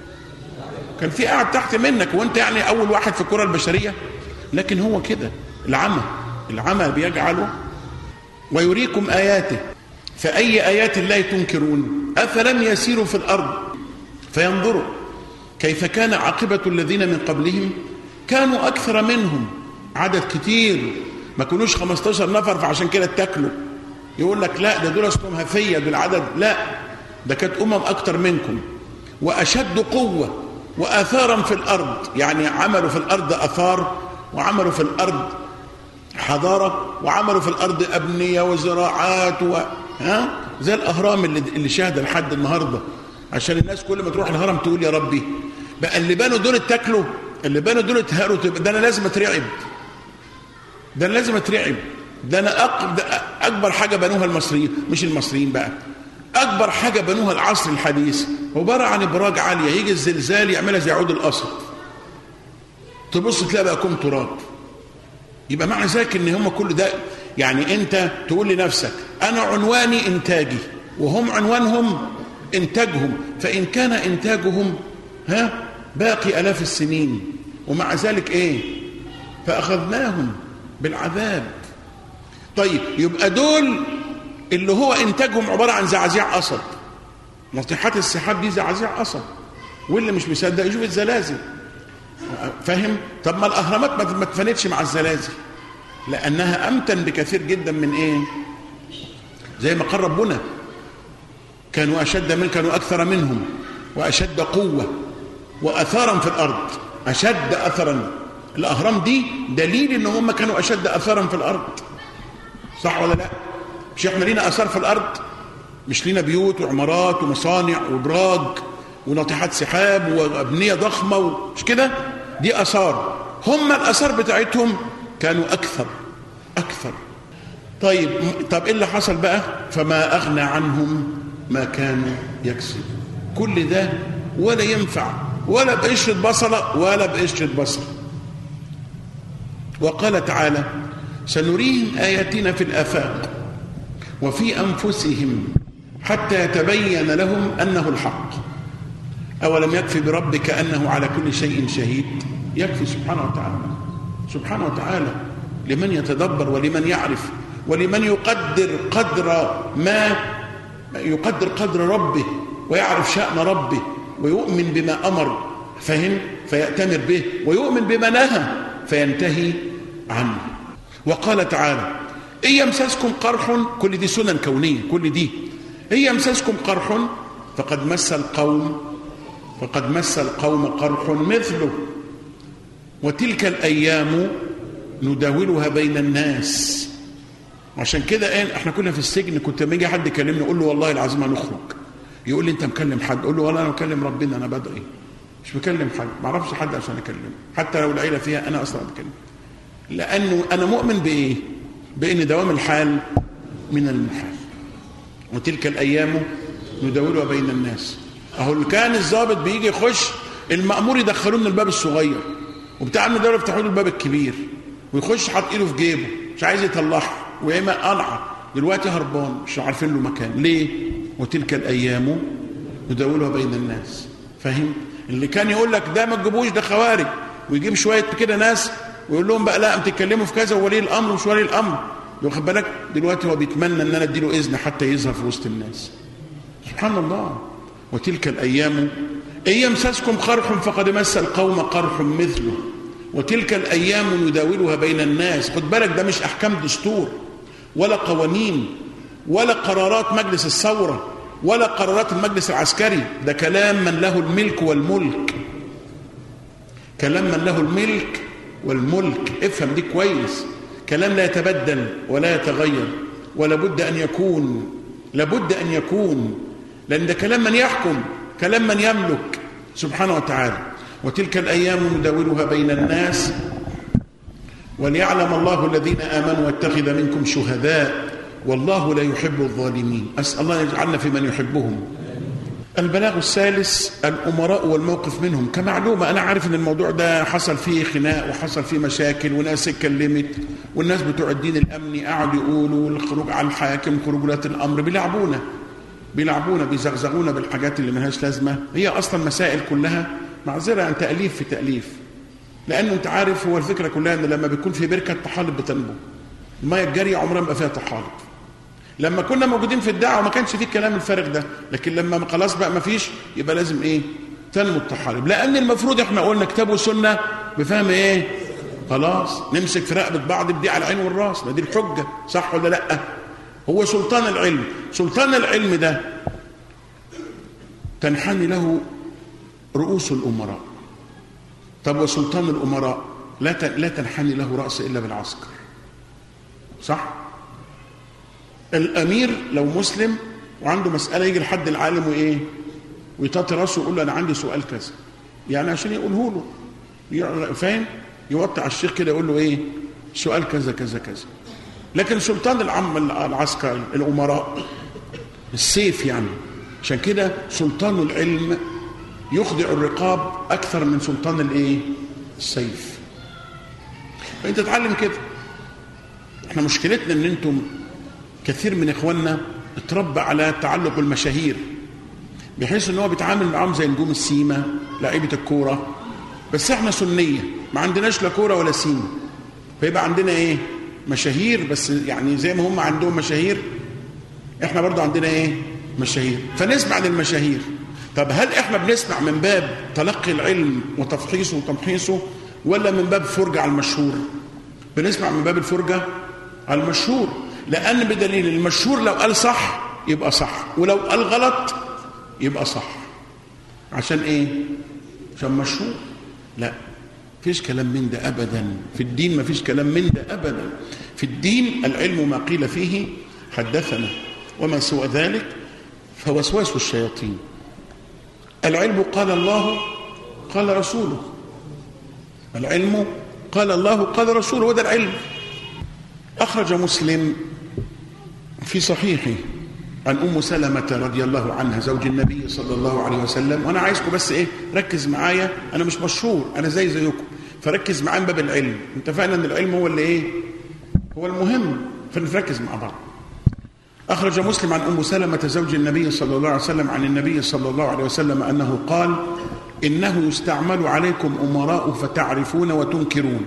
كان في قاعد تحت منك وانت يعني اول واحد في الكره البشريه لكن هو كده العمى العمى بيجعله ويريكم اياته فاي ايات الله تنكرون افلم يسيروا في الارض فينظروا كيف كان عاقبه الذين من قبلهم كانوا اكثر منهم عدد كتير ما كانوش 15 نفر فعشان كده اتاكلوا يقول لك لا ده دول اصلهم هفيه دول عدد لا ده كانت امم اكتر منكم واشد قوه واثارا في الارض يعني عملوا في الارض اثار وعملوا في الارض حضاره وعملوا في الارض ابنيه وزراعات و... ها زي الاهرام اللي اللي شاهده لحد النهارده عشان الناس كل ما تروح الهرم تقول يا ربي بقى اللي بنوا دول اتاكلوا اللي بنوا دول اتهروا ده انا لازم اترعب ده انا لازم اترعب ده انا أق... ده اكبر حاجه بنوها المصريين مش المصريين بقى اكبر حاجه بنوها العصر الحديث عباره عن ابراج عاليه يجي الزلزال يعملها زي عود القصر تبص تلاقي بقى كوم تراب يبقى معنى ذلك ان هم كل ده يعني انت تقول لنفسك انا عنواني انتاجي وهم عنوانهم انتاجهم فان كان انتاجهم ها باقي الاف السنين ومع ذلك ايه فاخذناهم بالعذاب طيب يبقى دول اللي هو انتاجهم عباره عن زعازيع قصب ناطحات السحاب دي زعازيع قصب واللي مش مصدق يشوف الزلازل فاهم طب ما الاهرامات ما اتفنتش مع الزلازل لانها امتن بكثير جدا من ايه زي ما قال ربنا كانوا اشد من كانوا اكثر منهم واشد قوه واثارا في الارض اشد اثرا الاهرام دي دليل ان هم كانوا اشد اثارا في الارض صح ولا لا مش احنا لينا اثار في الارض مش لينا بيوت وعمارات ومصانع وابراج وناطحات سحاب وابنيه ضخمه مش كده دي اثار هم الاثار بتاعتهم كانوا اكثر اكثر طيب طب ايه اللي حصل بقى فما اغنى عنهم ما كانوا يكسبون كل ده ولا ينفع ولا بقشرة بصلة ولا بقشرة بصل وقال تعالى سنريهم آياتنا في الآفاق وفي أنفسهم حتى يتبين لهم أنه الحق أولم يكفي بربك أنه على كل شيء شهيد يكفي سبحانه وتعالى سبحانه وتعالى لمن يتدبر ولمن يعرف ولمن يقدر قدر ما يقدر قدر ربه ويعرف شأن ربه ويؤمن بما أمر فهم فيأتمر به ويؤمن بما نهى فينتهي عنه وقال تعالى إن يمسسكم قرح كل دي سنن كونية كل دي إن يمسسكم قرح فقد مس القوم فقد مس القوم قرح مثله وتلك الأيام نداولها بين الناس عشان كده ايه احنا كنا في السجن كنت لما يجي حد يكلمني اقول له والله العظيم هنخرج يقول لي انت مكلم حد اقول له والله انا بكلم ربنا انا بدعي مش بكلم حد ما اعرفش حد عشان اكلمه حتى لو العيله فيها انا اصلا بكلم لانه انا مؤمن بايه بان دوام الحال من المحال وتلك الايام نداولها بين الناس اهو اللي كان الضابط بيجي يخش المأمور يدخلوه من الباب الصغير وبتاع الدوله يفتحوا له الباب الكبير ويخش حاط ايده في جيبه مش عايز يطلعها ويا اما قلعه دلوقتي هربان مش عارفين له مكان ليه وتلك الايام نداولها بين الناس فاهم اللي كان يقول لك ده ما تجيبوش ده خوارج ويجيب شويه كده ناس ويقول لهم بقى لا انتوا تتكلموا في كذا وولي الامر ومش ولي الامر واخد بالك دلوقتي هو بيتمنى ان انا اديله اذن حتى يظهر في وسط الناس سبحان الله وتلك الايام ان يمسسكم قرح فقد مس القوم قرح مثله وتلك الايام نداولها بين الناس خد بالك ده مش احكام دستور ولا قوانين ولا قرارات مجلس الثوره ولا قرارات المجلس العسكري ده كلام من له الملك والملك كلام من له الملك والملك افهم دي كويس كلام لا يتبدل ولا يتغير ولا بد ان يكون لابد ان يكون لان ده كلام من يحكم كلام من يملك سبحانه وتعالى وتلك الايام نداولها بين الناس وليعلم الله الذين آمنوا واتخذ منكم شهداء والله لا يحب الظالمين أسأل الله يجعلنا في من يحبهم البلاغ الثالث الأمراء والموقف منهم كمعلومة أنا عارف أن الموضوع ده حصل فيه خناق وحصل فيه مشاكل وناس اتكلمت والناس بتوع الدين الأمني قعدوا يقولوا الخروج على الحاكم خروج ولاة الأمر بيلعبونا بيلعبونا بيزغزغونا بالحاجات اللي ملهاش لازمة هي أصلا مسائل كلها معذرة عن تأليف في تأليف لأنه أنت عارف هو الفكرة كلها أن لما بيكون في بركة طحالب بتنبو المية الجارية عمرها ما فيها طحالب لما كنا موجودين في الدعوه ما كانش فيه الكلام الفارغ ده لكن لما خلاص بقى ما فيش يبقى لازم ايه تنمو الطحالب لان المفروض احنا قلنا كتاب وسنه بفهم ايه خلاص نمسك في رقبه بعض بدي على العين والراس ما دي الحجه صح ولا لا هو سلطان العلم سلطان العلم ده تنحني له رؤوس الامراء طب وسلطان الامراء لا لا تنحني له راس الا بالعسكر صح الامير لو مسلم وعنده مساله يجي لحد العالم وايه ويطاطي راسه ويقول له انا عندي سؤال كذا يعني عشان يقوله له فاهم يوطي على الشيخ كده يقول له ايه سؤال كذا كذا كذا لكن سلطان العام العسكر الامراء السيف يعني عشان كده سلطان العلم يخضع الرقاب اكثر من سلطان الايه السيف فانت تتعلم كده احنا مشكلتنا ان انتم كثير من اخواننا اتربى على تعلق المشاهير بحيث ان هو بيتعامل معاهم زي نجوم السيما لعيبه الكوره بس احنا سنيه ما عندناش لا كوره ولا سيما فيبقى عندنا ايه مشاهير بس يعني زي ما هم عندهم مشاهير احنا برضو عندنا ايه مشاهير فنسمع للمشاهير طب هل احنا بنسمع من باب تلقي العلم وتفحيصه وتمحيصه ولا من باب فرجه على المشهور بنسمع من باب الفرجه على المشهور لأن بدليل المشهور لو قال صح يبقى صح ولو قال غلط يبقى صح عشان ايه عشان مشهور لا فيش كلام من ده أبدا في الدين ما فيش كلام من ده أبدا في الدين العلم ما قيل فيه حدثنا وما سوى ذلك فوسواس الشياطين العلم قال الله قال رسوله العلم قال الله قال رسوله وده العلم أخرج مسلم في صحيحه عن أم سلمة رضي الله عنها زوج النبي صلى الله عليه وسلم وأنا عايزكم بس إيه ركز معايا أنا مش مشهور أنا زي زيكم فركز معايا باب العلم اتفقنا أن العلم هو اللي إيه هو المهم فنركز مع بعض أخرج مسلم عن أم سلمة زوج النبي صلى الله عليه وسلم عن النبي صلى الله عليه وسلم أنه قال إنه يستعمل عليكم أمراء فتعرفون وتنكرون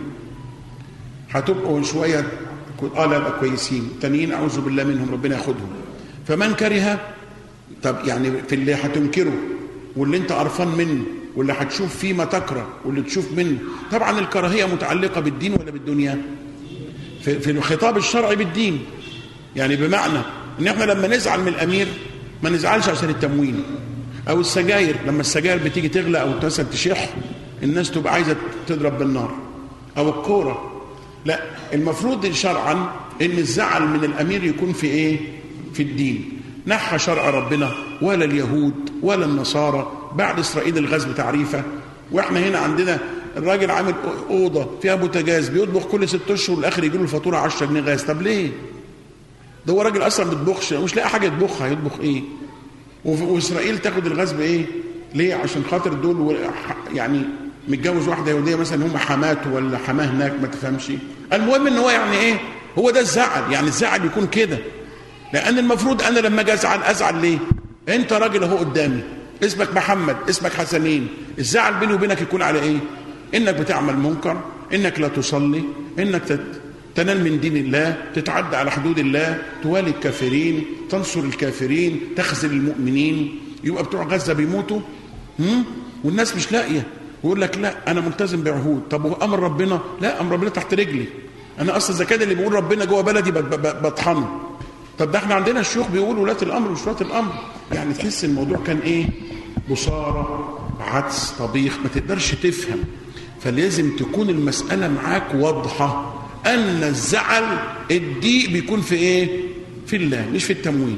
هتبقوا شوية قال يبقى كويسين تانيين أعوذ بالله منهم ربنا ياخدهم فمن كره طب يعني في اللي هتنكره واللي انت قرفان منه واللي هتشوف فيه ما تكره واللي تشوف منه طبعا الكراهيه متعلقه بالدين ولا بالدنيا في, في الخطاب الشرعي بالدين يعني بمعنى ان احنا لما نزعل من الامير ما نزعلش عشان التموين او السجاير لما السجاير بتيجي تغلى او مثلا تشح الناس تبقى عايزه تضرب بالنار او الكوره لا المفروض شرعا ان الزعل من الامير يكون في ايه في الدين نحى شرع ربنا ولا اليهود ولا النصارى بعد اسرائيل الغزو تعريفه واحنا هنا عندنا الراجل عامل اوضه فيها بوتاجاز بيطبخ كل ست اشهر والاخر يجي له الفاتوره 10 جنيه غاز طب ليه؟ ده هو راجل اصلا ما بيطبخش مش لاقي حاجه يطبخها يطبخ ايه؟ واسرائيل تاخد الغاز بايه؟ ليه؟ عشان خاطر دول يعني متجوز واحده يهوديه مثلا هم حماته ولا حماه هناك ما تفهمش المهم ان هو يعني ايه؟ هو ده الزعل يعني الزعل يكون كده لان المفروض انا لما اجي ازعل ازعل ليه؟ انت راجل اهو قدامي اسمك محمد اسمك حسنين الزعل بيني وبينك يكون على ايه؟ انك بتعمل منكر انك لا تصلي انك تنال من دين الله تتعدى على حدود الله توالي الكافرين تنصر الكافرين تخذل المؤمنين يبقى بتوع غزه بيموتوا هم؟ والناس مش لاقيه ويقول لك لا انا ملتزم بعهود طب وامر ربنا لا امر ربنا تحت رجلي انا اصلا الزكاه اللي بيقول ربنا جوه بلدي بطحنه طب ده احنا عندنا الشيوخ بيقولوا ولاة الامر مش ولاة الامر يعني تحس الموضوع كان ايه بصاره عدس طبيخ ما تقدرش تفهم فلازم تكون المساله معاك واضحه ان الزعل الضيق بيكون في ايه في الله مش في التموين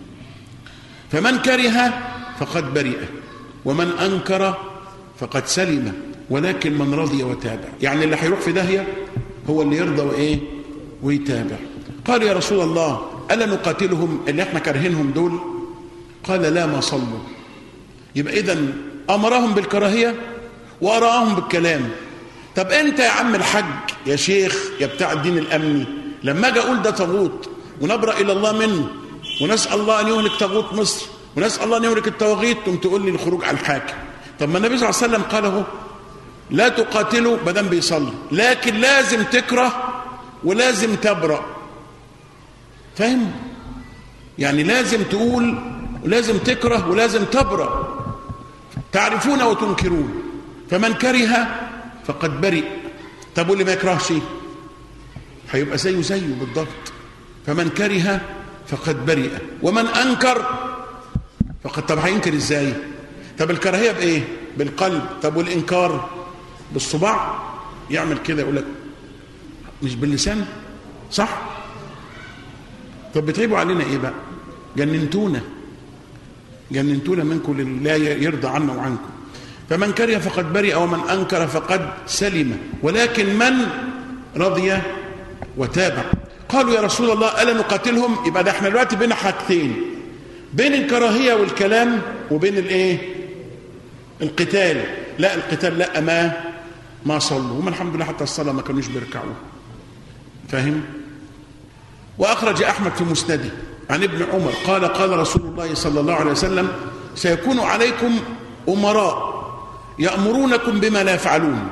فمن كره فقد برئ ومن انكر فقد سلم ولكن من رضي وتابع يعني اللي هيروح في داهيه هو اللي يرضى وايه ويتابع قال يا رسول الله الا نقاتلهم اللي احنا كارهينهم دول قال لا ما صلوا يبقى اذا امرهم بالكراهيه واراهم بالكلام طب انت يا عم الحج يا شيخ يا بتاع الدين الامني لما اجي اقول ده طاغوت ونبرا الى الله منه ونسال الله ان يهلك طاغوت مصر ونسال الله ان يهلك الطواغيت تقوم تقول لي الخروج على الحاكم طب ما النبي صلى الله عليه وسلم قال اهو لا تقاتلوا ما دام بيصلي لكن لازم تكره ولازم تبرأ فاهم يعني لازم تقول ولازم تكره ولازم تبرأ تعرفون وتنكرون فمن كره فقد برئ طب واللي ما يكرهش هيبقى زيه زيه بالضبط فمن كره فقد برئ ومن انكر فقد طب هينكر ازاي طب الكراهيه بايه بالقلب طب والانكار بالصباع يعمل كده يقول لك مش باللسان صح طب بتعيبوا علينا ايه بقى جننتونا جننتونا منكم لا يرضى عنا وعنكم فمن كره فقد برئ ومن انكر فقد سلم ولكن من رضي وتابع قالوا يا رسول الله الا نقاتلهم يبقى ده احنا دلوقتي بين حاجتين بين الكراهيه والكلام وبين الايه القتال لا القتال لا ما ما صلوا هم الحمد لله حتى الصلاه ما كانوش بيركعوا فاهم واخرج احمد في مسنده عن ابن عمر قال قال رسول الله صلى الله عليه وسلم سيكون عليكم امراء يامرونكم بما لا يفعلون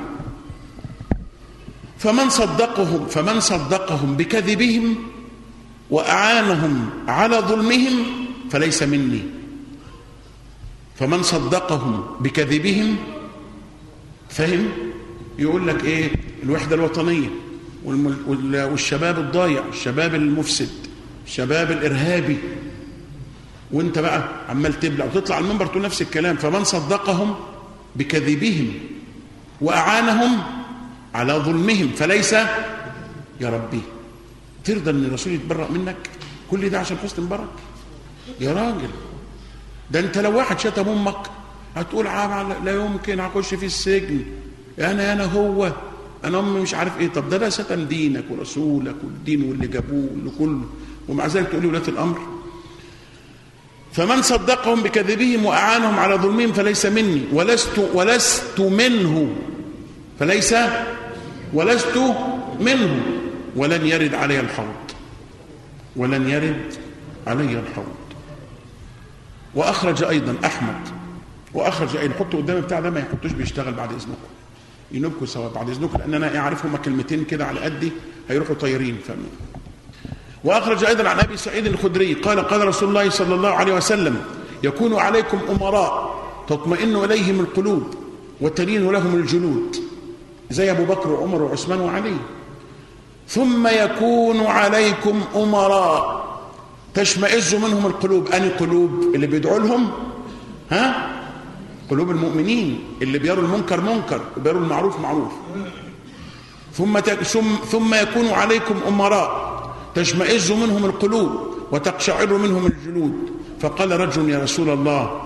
فمن صدقهم فمن صدقهم بكذبهم واعانهم على ظلمهم فليس مني فمن صدقهم بكذبهم فهم يقول لك ايه الوحده الوطنيه والشباب الضايع الشباب المفسد الشباب الارهابي وانت بقى عمال تبلع وتطلع على المنبر تقول نفس الكلام فمن صدقهم بكذبهم واعانهم على ظلمهم فليس يا ربي ترضى ان الرسول يتبرأ منك كل ده عشان حسن مبارك يا راجل ده انت لو واحد شتم امك هتقول لا يمكن هخش في السجن انا انا هو انا امي مش عارف ايه طب ده ده شتم دينك ورسولك والدين واللي جابوه واللي كله ومع ذلك تقولي ولاة الامر فمن صدقهم بكذبهم واعانهم على ظلمهم فليس مني ولست ولست منه فليس ولست منه ولن يرد علي الحوض ولن يرد علي الحوض واخرج ايضا احمد واخرج ايضا حطوا قدامي بتاع ده ما يحطوش بيشتغل بعد اذنكم ينبكوا سوا بعد اذنكم لان انا اعرف هما كلمتين كده على قدي هيروحوا طايرين فاهمين واخرج ايضا عن ابي سعيد الخدري قال قال رسول الله صلى الله عليه وسلم يكون عليكم امراء تطمئن اليهم القلوب وتلين لهم الجلود زي ابو بكر وعمر وعثمان وعلي ثم يكون عليكم امراء تشمئز منهم القلوب اني قلوب اللي بيدعوا لهم ها قلوب المؤمنين اللي بيروا المنكر منكر وبيروا المعروف معروف ثم ثم يكون عليكم امراء تشمئز منهم القلوب وتقشعر منهم الجلود فقال رجل يا رسول الله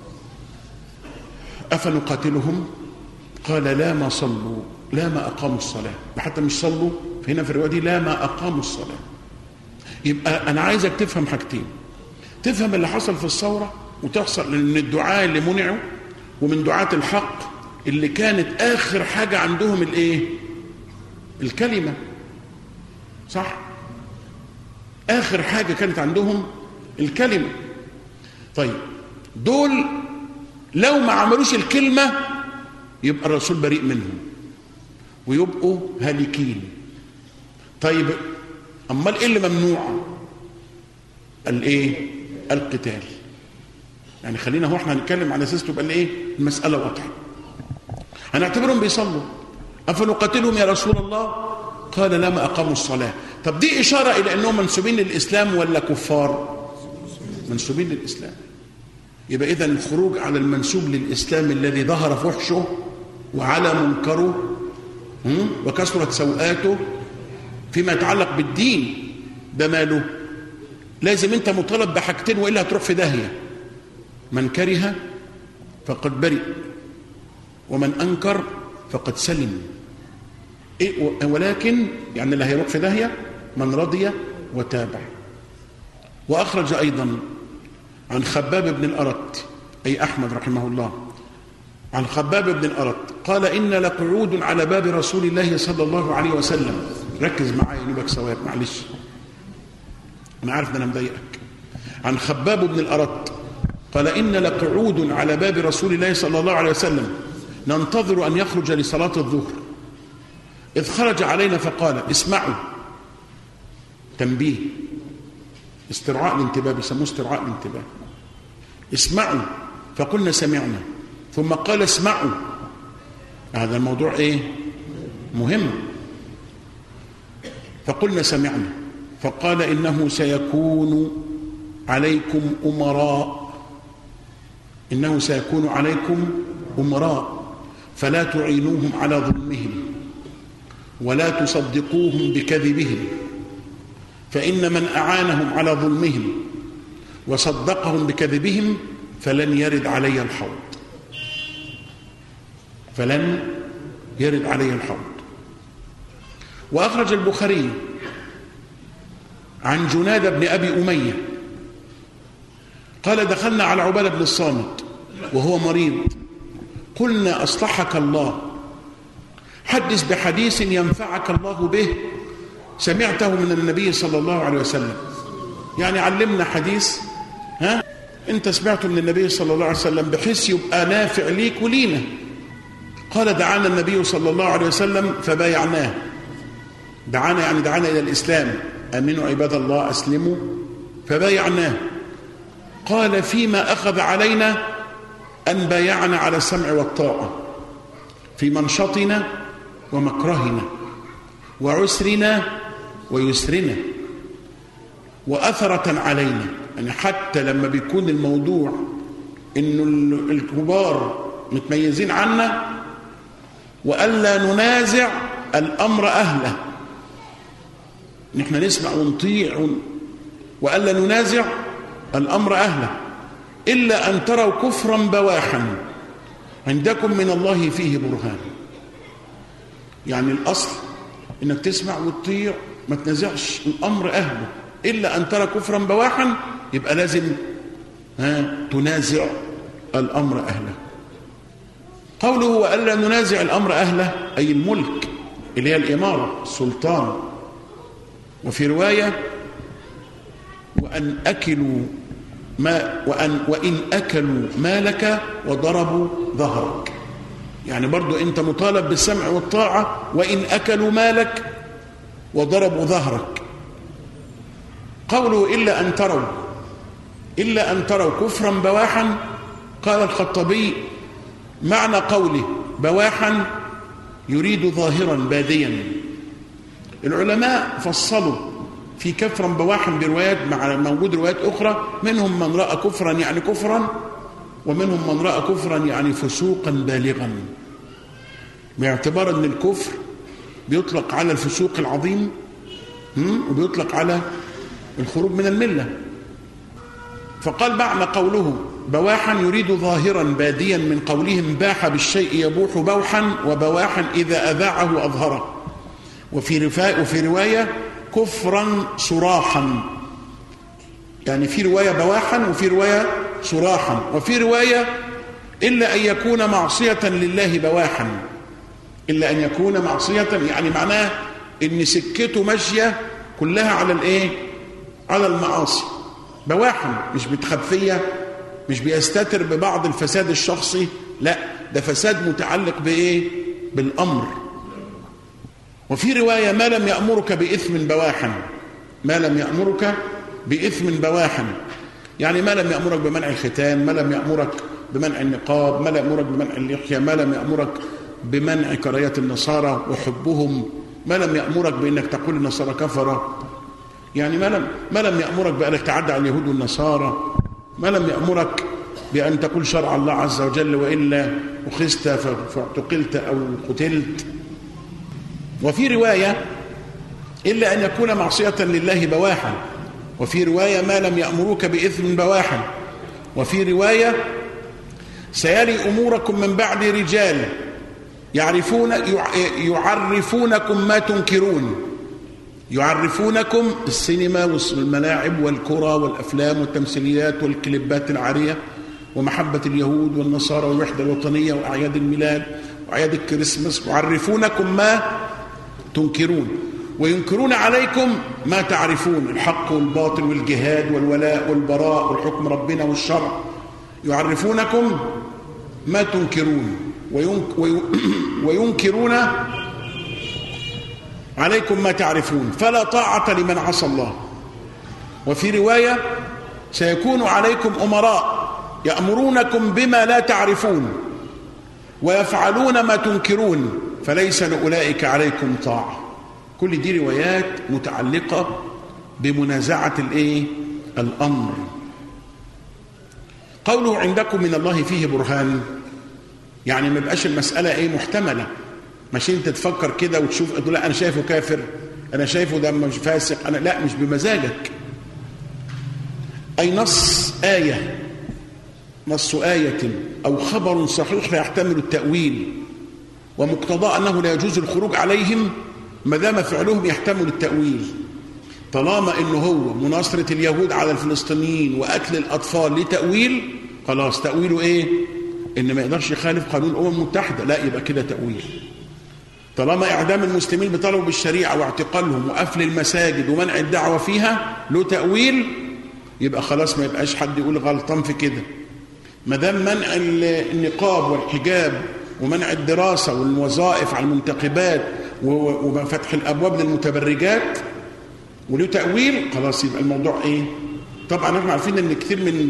افنقاتلهم قال لا ما صلوا لا ما اقاموا الصلاه حتى مش صلوا هنا في الروايه دي لا ما اقاموا الصلاه يبقى انا عايزك تفهم حاجتين تفهم اللي حصل في الثوره وتحصل من الدعاء اللي منعوا ومن دعاة الحق اللي كانت اخر حاجه عندهم الايه الكلمه صح اخر حاجه كانت عندهم الكلمه طيب دول لو ما عملوش الكلمه يبقى الرسول بريء منهم ويبقوا هالكين طيب امال ايه اللي ممنوع الايه القتال يعني خلينا هو احنا هنتكلم على اساس تبقى الايه المساله واضحه هنعتبرهم بيصلوا افنقاتلهم يا رسول الله قال لا ما اقاموا الصلاه طب دي اشاره الى انهم منسوبين للاسلام ولا كفار منسوبين للاسلام يبقى اذا الخروج على المنسوب للاسلام الذي ظهر فحشه وعلى منكره وكثرت سوءاته فيما يتعلق بالدين ده ماله لازم انت مطالب بحاجتين والا هتروح في داهيه من كره فقد برئ ومن انكر فقد سلم إيه ولكن يعني اللي هيروح في داهية من رضي وتابع وأخرج أيضا عن خباب بن الأرت أي أحمد رحمه الله عن خباب بن الأرت قال إن لقعود على باب رسول الله صلى الله عليه وسلم ركز معايا نبك سواد معلش أنا عارف ده أنا مضايقك عن خباب بن الأرت قال إن لقعود على باب رسول الله صلى الله عليه وسلم ننتظر أن يخرج لصلاة الظهر إذ خرج علينا فقال اسمعوا تنبيه استرعاء الانتباه بيسموه استرعاء الانتباه اسمعوا فقلنا سمعنا ثم قال اسمعوا هذا الموضوع ايه مهم فقلنا سمعنا فقال انه سيكون عليكم امراء انه سيكون عليكم امراء فلا تعينوهم على ظلمهم ولا تصدقوهم بكذبهم فان من اعانهم على ظلمهم وصدقهم بكذبهم فلن يرد علي الحوض فلن يرد علي الحوض واخرج البخاري عن جناد بن ابي اميه قال دخلنا على عباده بن الصامت وهو مريض قلنا اصلحك الله حدث بحديث ينفعك الله به سمعته من النبي صلى الله عليه وسلم يعني علمنا حديث ها انت سمعته من النبي صلى الله عليه وسلم بحيث يبقى نافع ليك ولينا قال دعانا النبي صلى الله عليه وسلم فبايعناه دعانا يعني دعانا الى الاسلام امنوا عباد الله اسلموا فبايعناه قال فيما اخذ علينا ان بايعنا على السمع والطاعه في منشطنا ومكرهنا وعسرنا ويسرنا واثره علينا يعني حتى لما بيكون الموضوع انه الكبار متميزين عنا والا ننازع الامر اهله نحن نسمع ونطيع والا ننازع الامر اهله الا ان تروا كفرا بواحا عندكم من الله فيه برهان يعني الاصل انك تسمع وتطيع ما تنازعش الامر اهله الا ان ترى كفرا بواحا يبقى لازم ها تنازع الامر اهله قوله والا ننازع الامر اهله اي الملك اللي هي الاماره السلطان وفي روايه وان اكلوا ما وان وان اكلوا مالك وضربوا ظهرك يعني برضو انت مطالب بالسمع والطاعه وان اكلوا مالك وضربوا ظهرك قوله الا ان تروا الا ان تروا كفرا بواحا قال الخطبي معنى قوله بواحا يريد ظاهرا باديا العلماء فصلوا في كفرا بواحا بروايات مع موجود روايات اخرى منهم من راى كفرا يعني كفرا ومنهم من راى كفرا يعني فسوقا بالغا باعتبار ان الكفر بيطلق على الفسوق العظيم وبيطلق على الخروج من المله فقال معنى قوله بواحا يريد ظاهرا باديا من قولهم باح بالشيء يبوح بوحا وبواحا اذا اذاعه اظهره وفي رفاء وفي روايه كفرا صراحا يعني في روايه بواحا وفي روايه صراحا وفي روايه الا ان يكون معصيه لله بواحا الا ان يكون معصيه يعني معناه ان سكته ماشيه كلها على الايه على المعاصي بواحا مش بتخفيه مش بيستتر ببعض الفساد الشخصي لا ده فساد متعلق بايه بالامر وفي روايه ما لم يامرك باثم بواحا ما لم يامرك باثم بواحا يعني ما لم يامرك بمنع الختان ما لم يامرك بمنع النقاب ما لم يامرك بمنع اللحيه ما لم يامرك بمنع كراهيه النصارى وحبهم ما لم يامرك بانك تقول النصارى كفره يعني ما لم ما لم يامرك بانك تعدى على اليهود والنصارى ما لم يامرك بان تقول شرع الله عز وجل والا اخذت فاعتقلت او قتلت وفي روايه الا ان يكون معصيه لله بواحا وفي روايه ما لم يامروك باثم بواحا وفي روايه سيلي اموركم من بعد رجال يعرفون يعرفونكم ما تنكرون يعرفونكم السينما والملاعب والكرة والأفلام والتمثيليات والكليبات العارية ومحبة اليهود والنصارى والوحدة الوطنية وأعياد الميلاد وأعياد الكريسماس يعرفونكم ما تنكرون وينكرون عليكم ما تعرفون الحق والباطل والجهاد والولاء والبراء والحكم ربنا والشرع يعرفونكم ما تنكرون وينكرون عليكم ما تعرفون فلا طاعة لمن عصى الله وفي رواية سيكون عليكم أمراء يأمرونكم بما لا تعرفون ويفعلون ما تنكرون فليس لأولئك عليكم طاعة كل دي روايات متعلقة بمنازعة الايه الأمر قوله عندكم من الله فيه برهان يعني ما بقاش المسألة ايه محتملة مش انت تفكر كده وتشوف تقول لا انا شايفه كافر انا شايفه ده مش فاسق انا لا مش بمزاجك اي نص ايه نص ايه او خبر صحيح لا يحتمل التاويل ومقتضاه انه لا يجوز الخروج عليهم ما دام فعلهم يحتمل التاويل طالما انه هو مناصره اليهود على الفلسطينيين وقتل الاطفال لتاويل خلاص تاويله ايه ان ما يقدرش يخالف قانون الامم المتحده لا يبقى كده تاويل طالما اعدام المسلمين بطلب الشريعه واعتقالهم وقفل المساجد ومنع الدعوه فيها له تاويل يبقى خلاص ما يبقاش حد يقول غلطان في كده ما دام منع النقاب والحجاب ومنع الدراسه والوظائف على المنتخبات وفتح الابواب للمتبرجات وله تاويل خلاص يبقى الموضوع ايه طبعا احنا عارفين ان كتير من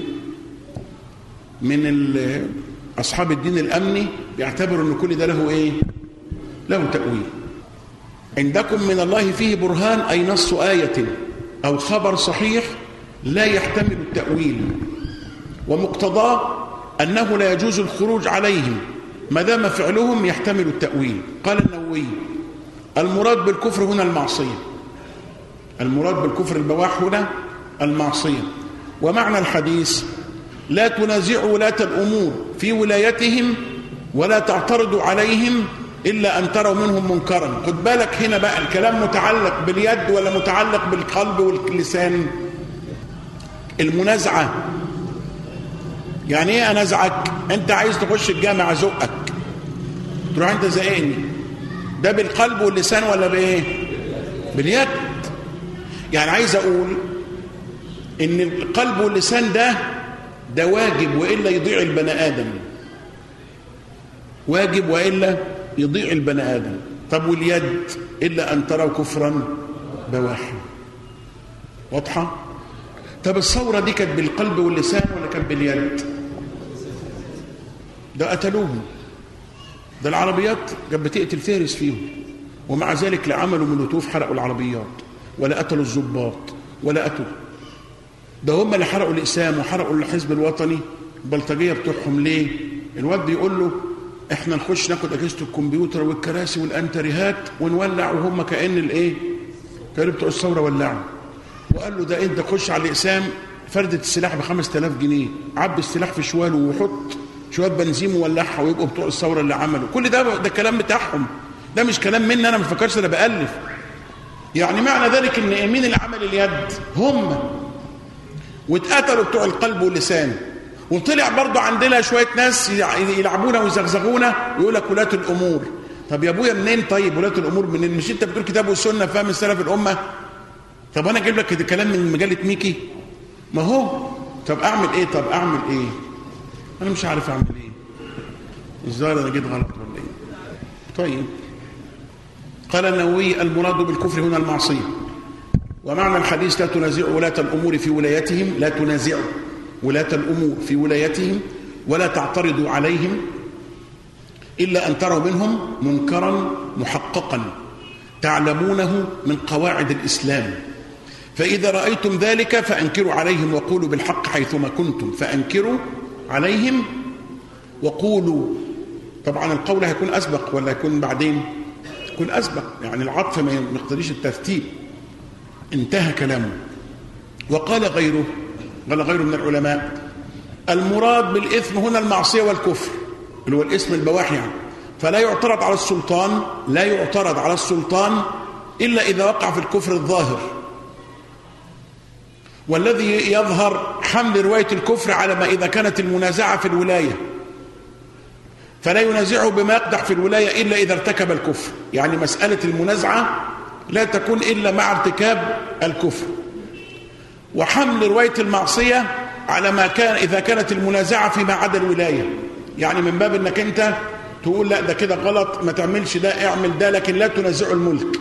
من اصحاب الدين الامني بيعتبروا ان كل ده له ايه له تأويل عندكم من الله فيه برهان أي نص آية أو خبر صحيح لا يحتمل التأويل ومقتضاه أنه لا يجوز الخروج عليهم ما دام فعلهم يحتمل التأويل قال النووي المراد بالكفر هنا المعصية المراد بالكفر البواح هنا المعصية ومعنى الحديث لا تنازعوا ولاة الأمور في ولايتهم ولا تعترضوا عليهم إلا أن تروا منهم منكرا خد بالك هنا بقى الكلام متعلق باليد ولا متعلق بالقلب واللسان المنازعة يعني ايه انازعك انت عايز تخش الجامع ازقك تروح انت زقني ده بالقلب واللسان ولا بايه باليد يعني عايز اقول ان القلب واللسان ده ده واجب والا يضيع البني ادم واجب والا يضيع البني ادم طب واليد الا ان تروا كفرا بواحا واضحه طب الثوره دي كانت بالقلب واللسان ولا كانت باليد ده قتلوهم ده العربيات كانت بتقتل فارس فيهم ومع ذلك لا عملوا مولوتوف حرقوا العربيات ولا قتلوا الضباط ولا قتلوا ده هم اللي حرقوا الاسلام وحرقوا الحزب الوطني البلطجيه بتوعهم ليه الواد بيقول له احنا نخش ناخد اجهزه الكمبيوتر والكراسي والانتريهات ونولع وهم كان الايه كانوا بتوع الثوره ولعوا وقال له ده انت خش على الاقسام فردة السلاح ب 5000 جنيه عبي السلاح في شواله وحط شويه بنزين وولعها ويبقوا بتوع الثوره اللي عملوا كل ده ده كلام بتاعهم ده مش كلام مني انا ما بفكرش انا بالف يعني معنى ذلك ان مين اللي عمل اليد هم واتقتلوا بتوع القلب واللسان وطلع برضه عندنا شويه ناس يلعبونا ويزغزغونا ويقول لك ولاة الامور طب يا ابويا منين طيب ولاة الامور منين مش انت بتقول كتاب والسنه فاهم السلف الامه طب انا اجيب لك كلام من مجله ميكي ما هو طب اعمل ايه طب اعمل ايه انا مش عارف اعمل ايه الظاهر انا جيت غلط ولا ايه طيب قال النووي المراد بالكفر هنا المعصيه ومعنى الحديث لا تنازعوا ولاة الامور في ولايتهم لا تنازعوا ولاة الامور في ولايتهم ولا تعترضوا عليهم الا ان تروا منهم منكرا محققا تعلمونه من قواعد الاسلام فاذا رايتم ذلك فانكروا عليهم وقولوا بالحق حيثما كنتم فانكروا عليهم وقولوا طبعا القول هيكون اسبق ولا يكون بعدين يكون اسبق يعني العطف ما يقتضيش الترتيب انتهى كلامه وقال غيره قال غيره من العلماء المراد بالاثم هنا المعصيه والكفر اللي هو الاسم البواح يعني فلا يعترض على السلطان لا يعترض على السلطان إلا إذا وقع في الكفر الظاهر والذي يظهر حمل رواية الكفر على ما إذا كانت المنازعة في الولاية فلا ينازعه بما يقدح في الولاية إلا إذا ارتكب الكفر يعني مسألة المنازعة لا تكون إلا مع ارتكاب الكفر وحمل رواية المعصية على ما كان إذا كانت المنازعة فيما عدا الولاية يعني من باب أنك أنت تقول لا ده كده غلط ما تعملش ده اعمل ده لكن لا تنازعه الملك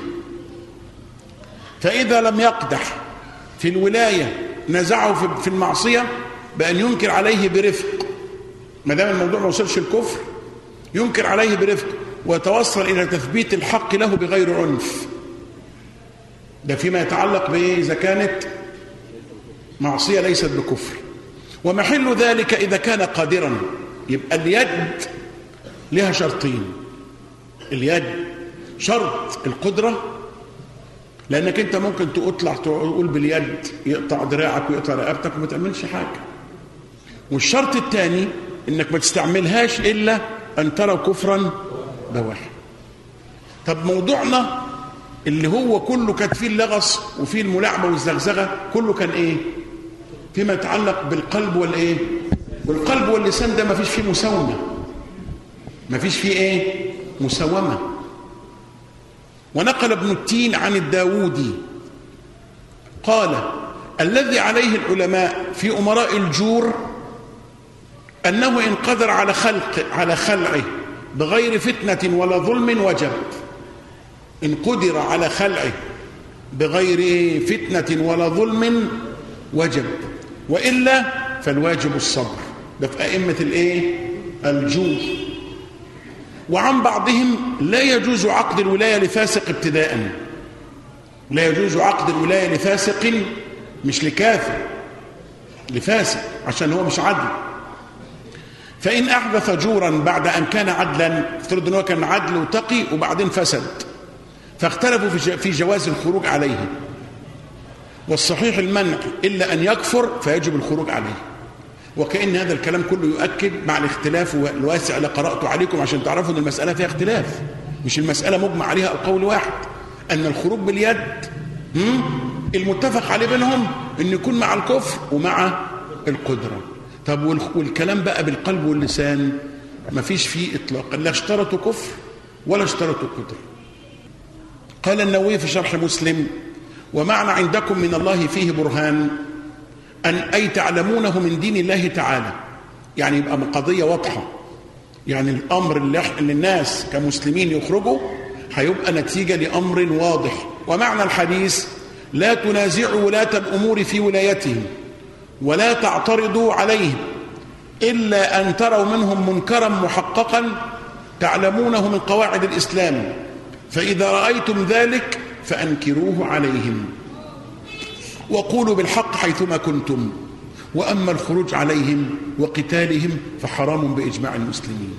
فإذا لم يقدح في الولاية نزعه في المعصية بأن ينكر عليه برفق ما دام الموضوع ما وصلش الكفر ينكر عليه برفق ويتوصل إلى تثبيت الحق له بغير عنف ده فيما يتعلق بإيه إذا كانت معصية ليست بكفر ومحل ذلك إذا كان قادرا يبقى اليد لها شرطين اليد شرط القدرة لأنك أنت ممكن تطلع تقول باليد يقطع دراعك ويقطع رقبتك وما تعملش حاجة والشرط الثاني إنك ما تستعملهاش إلا أن ترى كفرا بواحد طب موضوعنا اللي هو كله كانت فيه اللغص وفيه الملاعبة والزغزغة كله كان إيه فيما يتعلق بالقلب والإيه والقلب واللسان ده ما فيش فيه مساومة ما فيش فيه إيه مساومة ونقل ابن التين عن الداودي قال الذي عليه العلماء في أمراء الجور أنه إن قدر على خلق على خلعه بغير فتنة ولا ظلم وجب إن قدر على خلعه بغير فتنة ولا ظلم وجب وإلا فالواجب الصبر ده في أئمة الإيه؟ الجور وعن بعضهم لا يجوز عقد الولاية لفاسق ابتداء لا يجوز عقد الولاية لفاسق مش لكافر لفاسق عشان هو مش عدل فإن أحدث جورا بعد أن كان عدلا افترض أنه كان عدل وتقي وبعدين فسد فاختلفوا في جواز الخروج عليه والصحيح المنع إلا أن يكفر فيجب الخروج عليه وكأن هذا الكلام كله يؤكد مع الاختلاف الواسع اللي قرأته عليكم عشان تعرفوا أن المسألة فيها اختلاف مش المسألة مجمع عليها أو قول واحد أن الخروج باليد المتفق عليه بينهم أن يكون مع الكفر ومع القدرة طب والكلام بقى بالقلب واللسان ما فيش فيه إطلاقا لا اشترطوا كفر ولا اشترطوا قدرة قال النووي في شرح مسلم ومعنى عندكم من الله فيه برهان أن أي تعلمونه من دين الله تعالى يعني يبقى قضية واضحة يعني الأمر اللي, اللي الناس كمسلمين يخرجوا هيبقى نتيجة لأمر واضح ومعنى الحديث لا تنازعوا ولاة الأمور في ولايتهم ولا تعترضوا عليهم إلا أن تروا منهم منكرا محققا تعلمونه من قواعد الإسلام فإذا رأيتم ذلك فأنكروه عليهم وقولوا بالحق حيثما كنتم وأما الخروج عليهم وقتالهم فحرام بإجماع المسلمين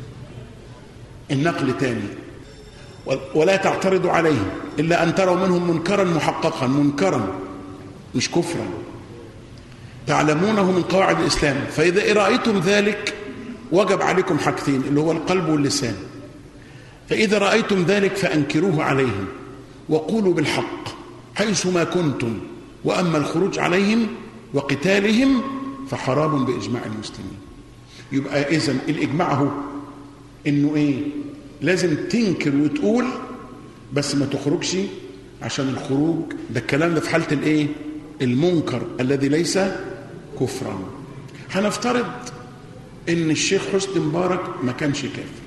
النقل تاني ولا تعترضوا عليهم إلا أن تروا منهم منكرا محققا منكرا مش كفرا تعلمونه من قواعد الإسلام فإذا رأيتم ذلك وجب عليكم حاجتين اللي هو القلب واللسان فإذا رأيتم ذلك فأنكروه عليهم وقولوا بالحق حيثما كنتم وأما الخروج عليهم وقتالهم فحرام بإجماع المسلمين يبقى إذن الإجماع هو إنه إيه لازم تنكر وتقول بس ما تخرجش عشان الخروج ده الكلام ده في حالة الإيه المنكر الذي ليس كفرا هنفترض ان الشيخ حسني مبارك ما كانش كافر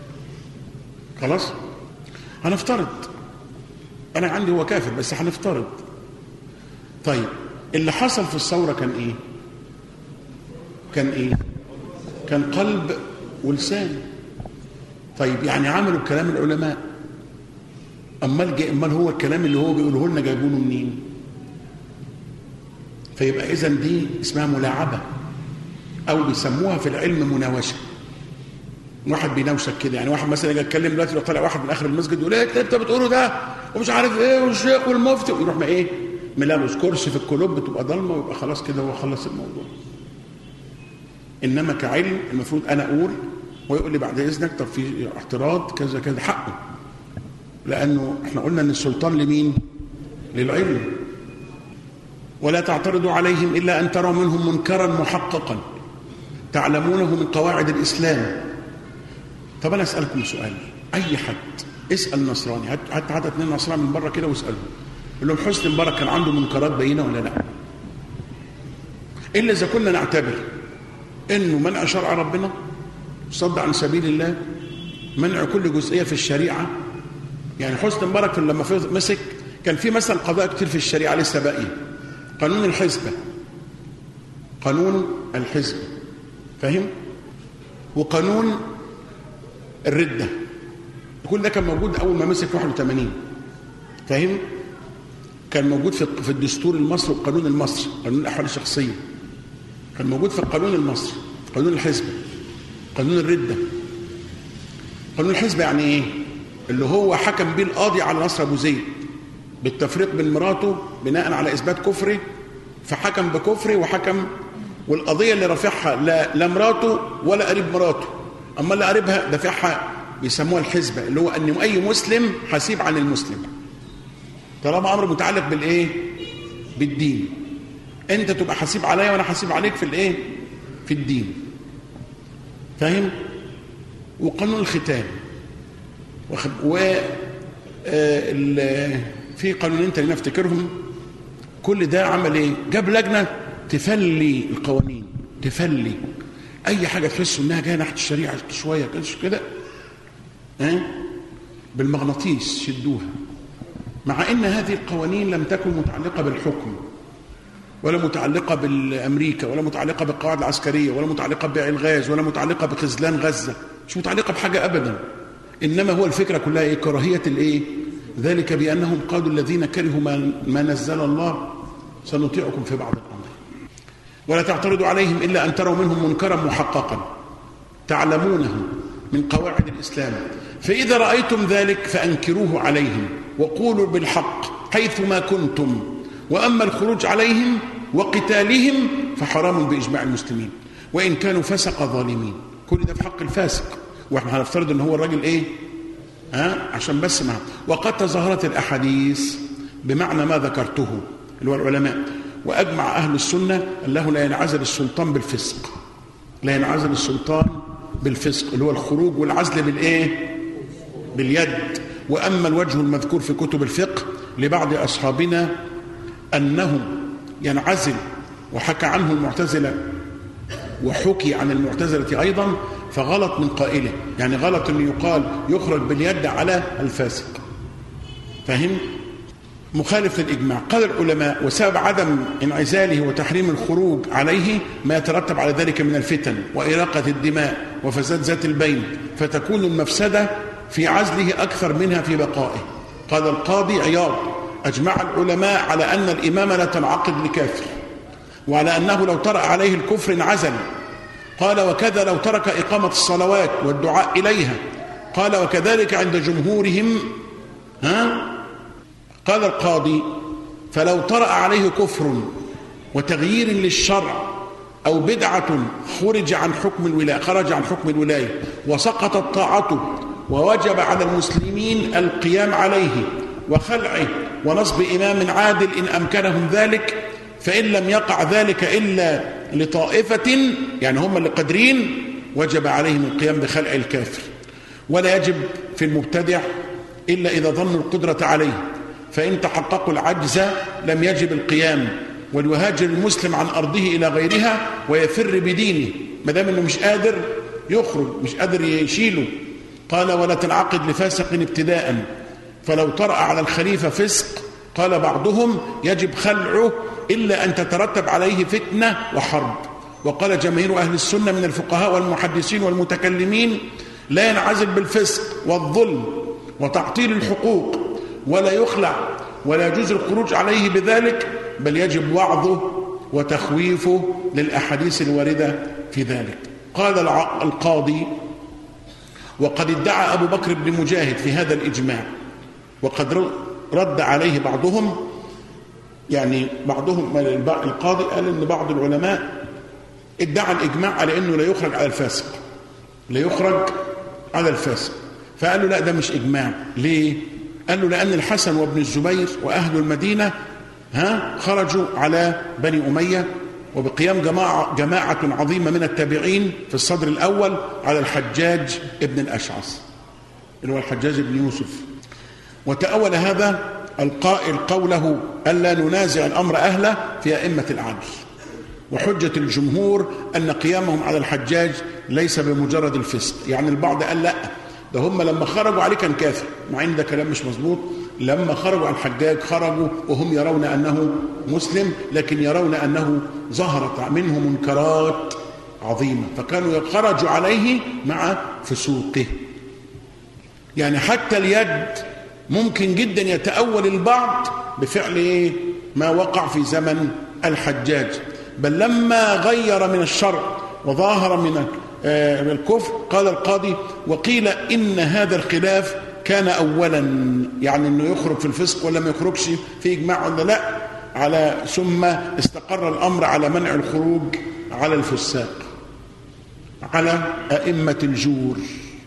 خلاص هنفترض انا عندي هو كافر بس هنفترض طيب اللي حصل في الثورة كان ايه كان ايه كان قلب ولسان طيب يعني عملوا كلام العلماء امال امال هو الكلام اللي هو بيقوله لنا جايبونه منين فيبقى اذا دي اسمها ملاعبه او بيسموها في العلم مناوشه واحد بيناوشك كده يعني واحد مثلا يجي يتكلم دلوقتي لو طلع واحد من اخر المسجد يقول ايه انت بتقوله ده ومش عارف ايه والشيخ والمفتي ويروح ما ايه ملابس كرسي في الكلوب بتبقى ضلمه ويبقى خلاص كده هو خلص الموضوع انما كعلم المفروض انا اقول ويقول لي بعد اذنك طب في اعتراض كذا كذا حقه لانه احنا قلنا ان السلطان لمين للعلم ولا تعترضوا عليهم الا ان تروا منهم منكرا محققا تعلمونه من قواعد الاسلام طب انا اسالكم سؤال اي حد اسال نصراني هات هات هات اتنين نصراني من بره كده واسالهم قول لهم حسني مبارك كان عنده منكرات بينه ولا لا الا اذا كنا نعتبر انه منع شرع ربنا صد عن سبيل الله منع كل جزئيه في الشريعه يعني حسني مبارك لما مسك كان في مثلا قضايا كتير في الشريعه لسه باقيه قانون الحزبه قانون الحزب فاهم وقانون الرده كل ده كان موجود اول ما مسك 81 فاهم كان موجود في في الدستور المصري والقانون المصري قانون الاحوال الشخصيه كان موجود في القانون المصري قانون الحزب قانون الرده قانون الحزب يعني ايه اللي هو حكم بيه القاضي على نصر ابو زيد بالتفريق بين مراته بناء على اثبات كفره فحكم بكفره وحكم والقضيه اللي رافعها لا, لا مراته ولا قريب مراته اما اللي قريبها دافعها بيسموها الحزبه اللي هو ان اي مسلم حسيب عن المسلم طالما امر متعلق بالايه بالدين انت تبقى حسيب عليا وانا حسيب عليك في الايه في الدين فاهم وقانون الختان و في قانونين تانيين افتكرهم كل ده عمل ايه جاب لجنه تفلي القوانين تفلي اي حاجه تحسوا انها جايه ناحيه الشريعه شويه كده ها بالمغناطيس شدوها مع ان هذه القوانين لم تكن متعلقه بالحكم ولا متعلقه بالامريكا ولا متعلقه بالقواعد العسكريه ولا متعلقه ببيع الغاز ولا متعلقه بخذلان غزه مش متعلقه بحاجه ابدا انما هو الفكره كلها ايه كراهيه الايه ذلك بانهم قالوا الذين كرهوا ما, ما نزل الله سنطيعكم في بعض الامر ولا تعترضوا عليهم الا ان تروا منهم منكرا محققا تعلمونه من قواعد الاسلام فاذا رايتم ذلك فانكروه عليهم وقولوا بالحق حيثما كنتم واما الخروج عليهم وقتالهم فحرام باجماع المسلمين وان كانوا فسق ظالمين كل ده في حق الفاسق واحنا هنفترض ان هو الراجل ايه ها عشان بس ما وقد تظاهرت الاحاديث بمعنى ما ذكرته اللي هو العلماء واجمع اهل السنه انه لا ينعزل السلطان بالفسق لا ينعزل السلطان بالفسق اللي هو الخروج والعزل بالايه باليد واما الوجه المذكور في كتب الفقه لبعض اصحابنا انه ينعزل وحكى عنه المعتزله وحكي عن المعتزله ايضا فغلط من قائله يعني غلط انه يقال يخرج باليد على الفاسق فهم مخالف للاجماع قال العلماء وسبب عدم انعزاله وتحريم الخروج عليه ما يترتب على ذلك من الفتن واراقه الدماء وفساد ذات البين فتكون المفسده في عزله اكثر منها في بقائه قال القاضي عياض اجمع العلماء على ان الامام لا تنعقد لكافر وعلى انه لو طرأ عليه الكفر انعزل قال وكذا لو ترك إقامة الصلوات والدعاء إليها قال وكذلك عند جمهورهم ها قال القاضي فلو طرأ عليه كفر وتغيير للشرع أو بدعة خرج عن حكم الولاية خرج عن حكم الولاية وسقطت طاعته ووجب على المسلمين القيام عليه وخلعه ونصب إمام عادل إن أمكنهم ذلك فإن لم يقع ذلك إلا لطائفة يعني هم اللي قادرين وجب عليهم القيام بخلع الكافر ولا يجب في المبتدع إلا إذا ظنوا القدرة عليه فإن تحققوا العجز لم يجب القيام وليهاجر المسلم عن أرضه إلى غيرها ويفر بدينه ما دام إنه مش قادر يخرج مش قادر يشيله قال ولا تنعقد لفاسق ابتداء فلو طرأ على الخليفة فسق قال بعضهم يجب خلعه إلا أن تترتب عليه فتنة وحرب وقال جماهير أهل السنة من الفقهاء والمحدثين والمتكلمين لا ينعزل بالفسق والظلم وتعطيل الحقوق ولا يخلع ولا يجوز الخروج عليه بذلك بل يجب وعظه وتخويفه للأحاديث الواردة في ذلك قال القاضي وقد ادعى أبو بكر بن مجاهد في هذا الإجماع وقد رد عليه بعضهم يعني بعضهم القاضي قال ان بعض العلماء ادعى الاجماع على انه لا يخرج على الفاسق ليخرج على الفاسق فقال له لا ده مش إجماع ليه؟ قال له لأن الحسن وابن الزبير وأهل المدينة ها خرجوا على بني أمية وبقيام جماعة, جماعة عظيمة من التابعين في الصدر الأول على الحجاج ابن الأشعث اللي هو الحجاج بن يوسف وتأول هذا القائل قوله ألا ننازع الأمر أهله في أئمة العدل وحجة الجمهور أن قيامهم على الحجاج ليس بمجرد الفسق يعني البعض قال لا ده هم لما خرجوا عليه كان كافر مع ان ده كلام مش مظبوط لما خرجوا عن الحجاج خرجوا وهم يرون انه مسلم لكن يرون انه ظهرت منه منكرات عظيمه فكانوا خرجوا عليه مع فسوقه يعني حتى اليد ممكن جدا يتأول البعض بفعل إيه؟ ما وقع في زمن الحجاج بل لما غير من الشرع وظاهر من الكفر قال القاضي وقيل إن هذا الخلاف كان أولا يعني أنه يخرج في الفسق ولا ما يخرجش في إجماع ولا لا على ثم استقر الأمر على منع الخروج على الفساق على أئمة الجور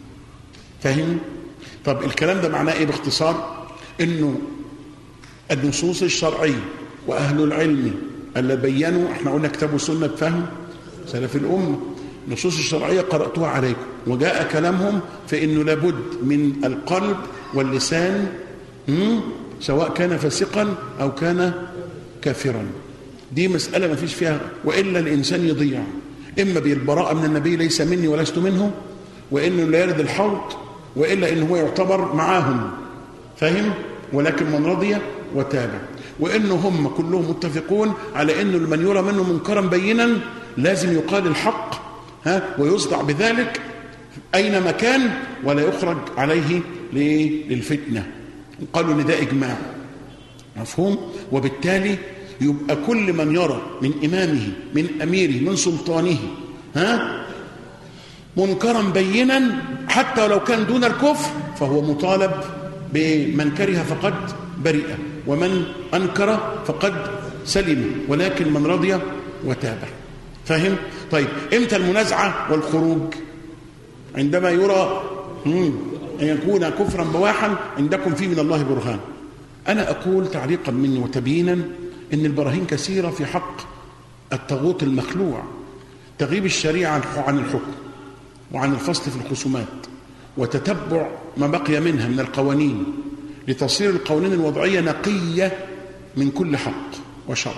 فهم؟ طب الكلام ده معناه ايه باختصار انه النصوص الشرعيه واهل العلم اللي بينوا احنا قلنا كتاب وسنه بفهم سلف الامه النصوص الشرعيه قراتها عليكم وجاء كلامهم في انه لابد من القلب واللسان سواء كان فاسقا او كان كافرا دي مساله ما فيش فيها والا الانسان يضيع اما بالبراءه من النبي ليس مني ولست منه وانه لا يرد الحوض والا ان هو يعتبر معاهم فاهم ولكن من رضي وتابع وانه هم كلهم متفقون على انه من يرى منه منكرا بينا لازم يقال الحق ها ويصدع بذلك اينما كان ولا يخرج عليه للفتنه قالوا ان ده اجماع مفهوم وبالتالي يبقى كل من يرى من امامه من اميره من سلطانه ها منكرا بينا حتى ولو كان دون الكفر فهو مطالب بمن كره فقد برئ ومن انكر فقد سلم ولكن من رضي وتابع فاهم طيب امتى المنازعه والخروج عندما يرى ان يكون كفرا بواحا عندكم فيه من الله برهان انا اقول تعليقا مني وتبيينا ان البراهين كثيره في حق الطاغوت المخلوع تغيب الشريعه عن الحكم وعن الفصل في الخصومات وتتبع ما بقي منها من القوانين لتصير القوانين الوضعية نقية من كل حق وشر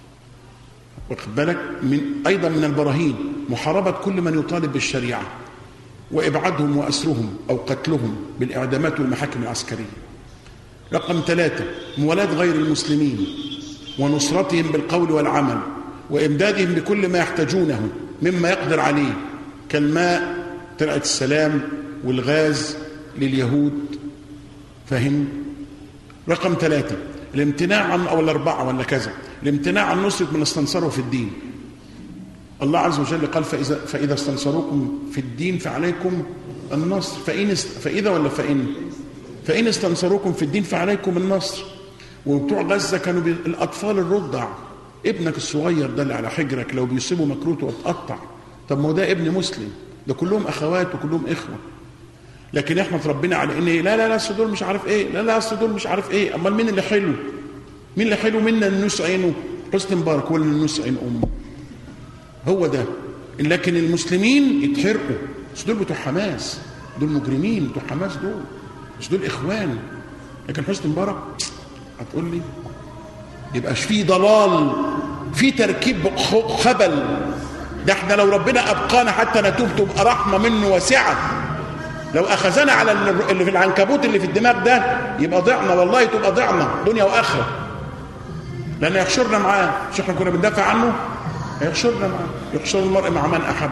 واخد بالك من أيضا من البراهين محاربة كل من يطالب بالشريعة وإبعادهم وأسرهم أو قتلهم بالإعدامات والمحاكم العسكرية رقم ثلاثة موالاة غير المسلمين ونصرتهم بالقول والعمل وإمدادهم بكل ما يحتاجونه مما يقدر عليه كالماء ترعة السلام والغاز لليهود فهم رقم ثلاثة الامتناع عن أو الأربعة ولا كذا الامتناع عن نصرة من استنصروا في الدين الله عز وجل قال فإذا, فإذا استنصروكم في الدين فعليكم النصر فإن فإذا ولا فإن فإن استنصروكم في الدين فعليكم النصر وبتوع غزة كانوا بي... الأطفال الرضع ابنك الصغير ده اللي على حجرك لو بيصيبوا مكروت وتقطع طب ما هو ده ابن مسلم ده كلهم اخوات وكلهم اخوه لكن احنا اتربينا على ان إيه؟ لا لا لا اصل دول مش عارف ايه لا لا اصل دول مش عارف ايه امال مين اللي حلو مين اللي حلو منا النص عينه حسني مبارك ولا النص عين امه هو ده لكن المسلمين يتحرقوا مش دول بتوع حماس دول مجرمين بتوع حماس دول مش دول اخوان لكن حسني مبارك هتقول لي يبقاش في ضلال في تركيب خبل ده احنا لو ربنا ابقانا حتى نتوب تبقى رحمه منه واسعه لو اخذنا على اللي في العنكبوت اللي في الدماغ ده يبقى ضعنا والله تبقى ضعنا دنيا واخره لان يحشرنا معاه مش احنا كنا بندافع عنه هيحشرنا معاه يحشر المرء مع من احب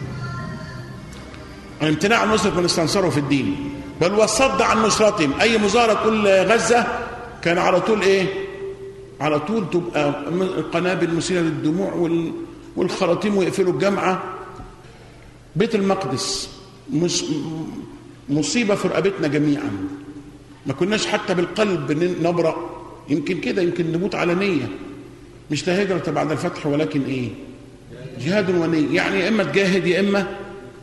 الامتناع عن نصرة من استنصروا في الدين بل والصد عن نصرتهم اي مظاهره تقول غزه كان على طول ايه على طول تبقى القنابل مثيره للدموع وال والخراطيم ويقفلوا الجامعة بيت المقدس مصيبة في رقبتنا جميعا ما كناش حتى بالقلب نبرأ يمكن كده يمكن نموت على نية مش لا هجرة بعد الفتح ولكن ايه جهاد ونية يعني يا اما تجاهد يا اما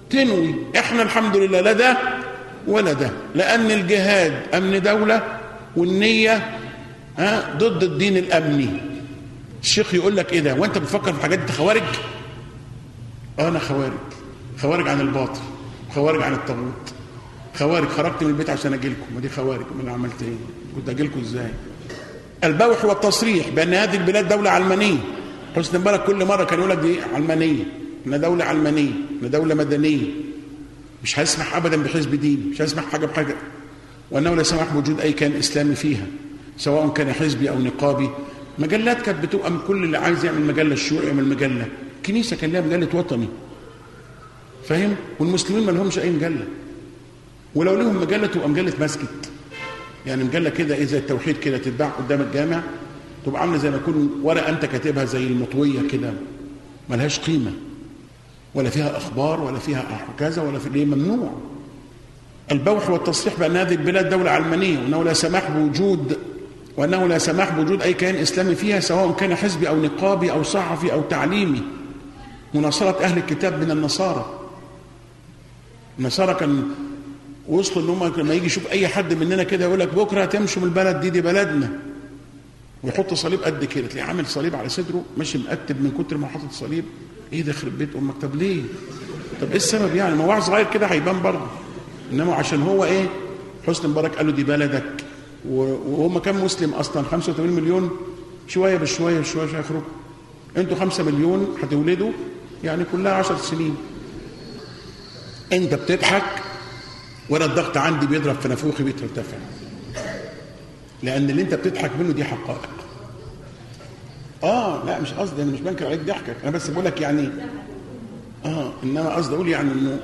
تنوي احنا الحمد لله لا ده ولا ده لان الجهاد امن دوله والنيه ها ضد الدين الامني الشيخ يقول لك ايه ده وانت بتفكر في الحاجات دي خوارج اه انا خوارج خوارج عن الباطل خوارج عن الطاغوت خوارج خرجت من البيت عشان اجي لكم ودي خوارج من عملت ايه كنت اجي لكم ازاي البوح والتصريح بان هذه البلاد دوله علمانيه حسن مبارك كل مره كان يقول لك دي علمانيه احنا دوله علمانيه احنا دوله مدنيه مش هيسمح ابدا بحزب دين مش هيسمح حاجه بحاجه وانه لا يسمح بوجود اي كان اسلامي فيها سواء كان حزبي او نقابي مجلات كانت بتبقى من كل اللي عايز يعمل مجله الشيوعي يعمل مجله الكنيسه كان لها مجله وطني فاهم والمسلمين ما لهمش اي مجله ولو لهم مجله تبقى مجله مسجد يعني مجله كده ايه زي التوحيد كده تتباع قدام الجامع تبقى عامله زي ما يكون ورقه انت كاتبها زي المطويه كده ملهاش قيمه ولا فيها اخبار ولا فيها كذا ولا في ايه ممنوع البوح والتصريح بان هذه البلاد دوله علمانيه وانه لا سماح بوجود وانه لا سماح بوجود اي كيان اسلامي فيها سواء كان حزبي او نقابي او صحفي او تعليمي مناصره اهل الكتاب من النصارى النصارى كان وصلوا ان هم لما يجي يشوف اي حد مننا كده يقول لك بكره هتمشوا من البلد دي دي بلدنا ويحط صليب قد كده تلاقيه عامل صليب على صدره ماشي مقتب من كتر ما حاطط صليب ايه ده يخرب بيت امك طب ليه؟ طب ايه السبب يعني؟ ما واحد صغير كده هيبان برضه انما عشان هو ايه؟ حسني مبارك قال له دي بلدك وهم كام مسلم اصلا 85 مليون شويه بشويه شويه شويه يخرجوا انتوا 5 مليون هتولدوا يعني كلها 10 سنين انت بتضحك وانا الضغط عندي بيضرب في نافوخي بيترتفع لان اللي انت بتضحك منه دي حقائق اه لا مش قصدي انا مش بنكر عليك ضحكك انا بس بقول لك يعني اه انما قصدي اقول يعني انه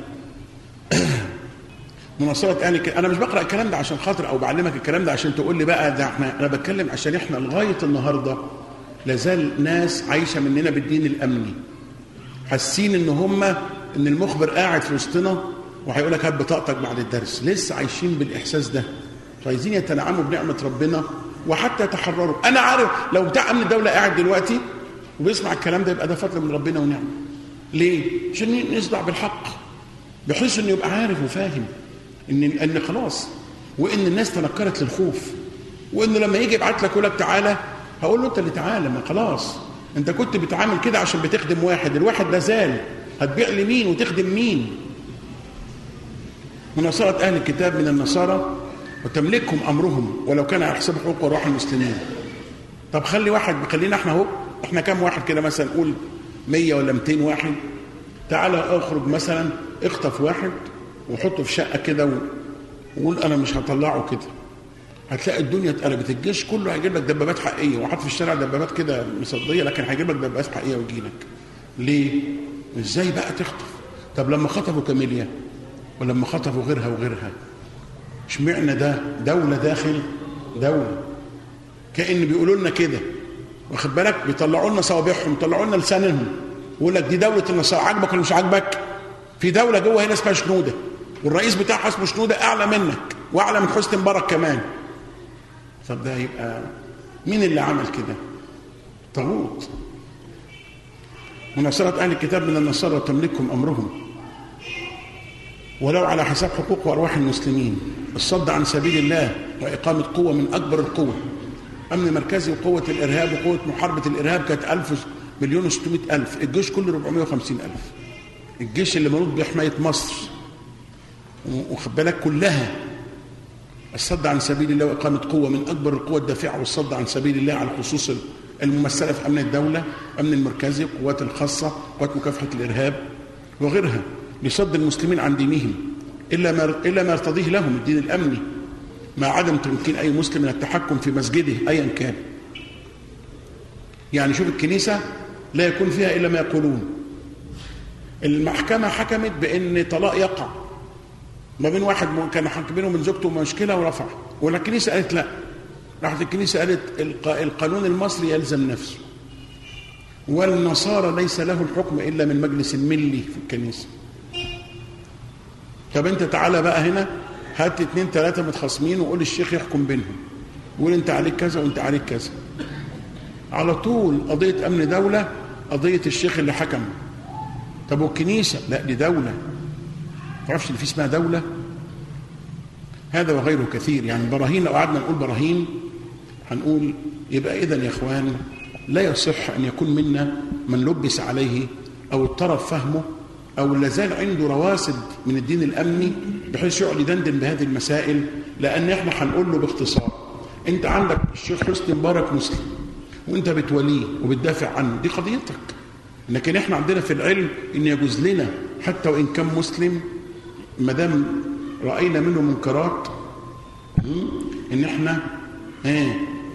مناصرة اهل انا مش بقرا الكلام ده عشان خاطر او بعلمك الكلام ده عشان تقول لي بقى ده احنا انا بتكلم عشان احنا لغايه النهارده لازال ناس عايشه مننا بالدين الامني حاسين ان هم ان المخبر قاعد في وسطنا وهيقول لك هات بطاقتك بعد الدرس لسه عايشين بالاحساس ده عايزين يتنعموا بنعمه ربنا وحتى يتحرروا انا عارف لو بتاع امن الدوله قاعد دلوقتي وبيسمع الكلام ده يبقى ده فضل من ربنا ونعمه ليه عشان نصدع بالحق بحيث انه يبقى عارف وفاهم ان ان خلاص وان الناس تنكرت للخوف وانه لما يجي يبعت لك يقول لك تعالى هقول له انت اللي تعالى ما خلاص انت كنت بتعامل كده عشان بتخدم واحد الواحد ده زال هتبيع لمين وتخدم مين مناصرة أهل الكتاب من النصارى وتملكهم أمرهم ولو كان على حساب حقوق وروح المسلمين طب خلي واحد خلينا احنا اهو احنا كام واحد كده مثلا نقول 100 ولا 200 واحد تعالى اخرج مثلا اخطف واحد وحطه في شقه كده وقول انا مش هطلعه كده هتلاقي الدنيا اتقلبت الجيش كله هيجيب لك دبابات حقيقيه وحط في الشارع دبابات كده مصديه لكن هيجيب لك دبابات حقيقيه ويجي لك ليه؟ ازاي بقى تخطف؟ طب لما خطفوا كاميليا ولما خطفوا غيرها وغيرها اشمعنى ده دولة داخل دولة كأن بيقولوا لنا كده واخد بالك بيطلعوا لنا صوابعهم يطلعوا لنا لسانهم يقول لك دي دولة النصارى عاجبك ولا مش عاجبك؟ في دولة جوه هنا اسمها شنودة والرئيس بتاعها اسمه شنودة أعلى منك وأعلى من حسني مبارك كمان طب ده يبقى مين اللي عمل كده؟ طاغوت مناصرة أهل الكتاب من النصارى وتملكهم أمرهم ولو على حساب حقوق وارواح المسلمين الصد عن سبيل الله واقامه قوه من اكبر القوى امن مركزي وقوه الارهاب وقوه محاربه الارهاب كانت 1000 مليون و600 الف الجيش كله 450 الف الجيش اللي منوط بحمايه مصر واخد بالك كلها الصد عن سبيل الله واقامه قوه من اكبر القوى الدافعه والصد عن سبيل الله على الخصوص الممثله في امن الدوله امن المركزي القوات الخاصه قوات مكافحه الارهاب وغيرها لصد المسلمين عن دينهم الا ما الا ما يرتضيه لهم الدين الامني مع عدم تمكين اي مسلم من التحكم في مسجده ايا كان. يعني شوف الكنيسه لا يكون فيها الا ما يقولون. المحكمه حكمت بان طلاق يقع ما بين واحد كان بينه وبين زوجته مشكله ورفع والكنيسه قالت لا راحت الكنيسه قالت القانون المصري يلزم نفسه والنصارى ليس له الحكم الا من مجلس الملي في الكنيسه طب انت تعالى بقى هنا هات اتنين تلاتة متخاصمين وقول الشيخ يحكم بينهم وقول انت عليك كذا وانت عليك كذا على طول قضية أمن دولة قضية الشيخ اللي حكم طب والكنيسة لا دي دولة تعرفش ان في اسمها دوله هذا وغيره كثير يعني براهين لو قعدنا نقول براهين هنقول يبقى اذا يا اخوان لا يصح ان يكون منا من لبس عليه او اضطرب فهمه او لا زال عنده رواسب من الدين الامني بحيث يقعد يدندن بهذه المسائل لان احنا هنقول له باختصار انت عندك الشيخ حسني مبارك مسلم وانت بتوليه وبتدافع عنه دي قضيتك لكن احنا عندنا في العلم ان يجوز لنا حتى وان كان مسلم ما دام راينا منه منكرات ان احنا ايه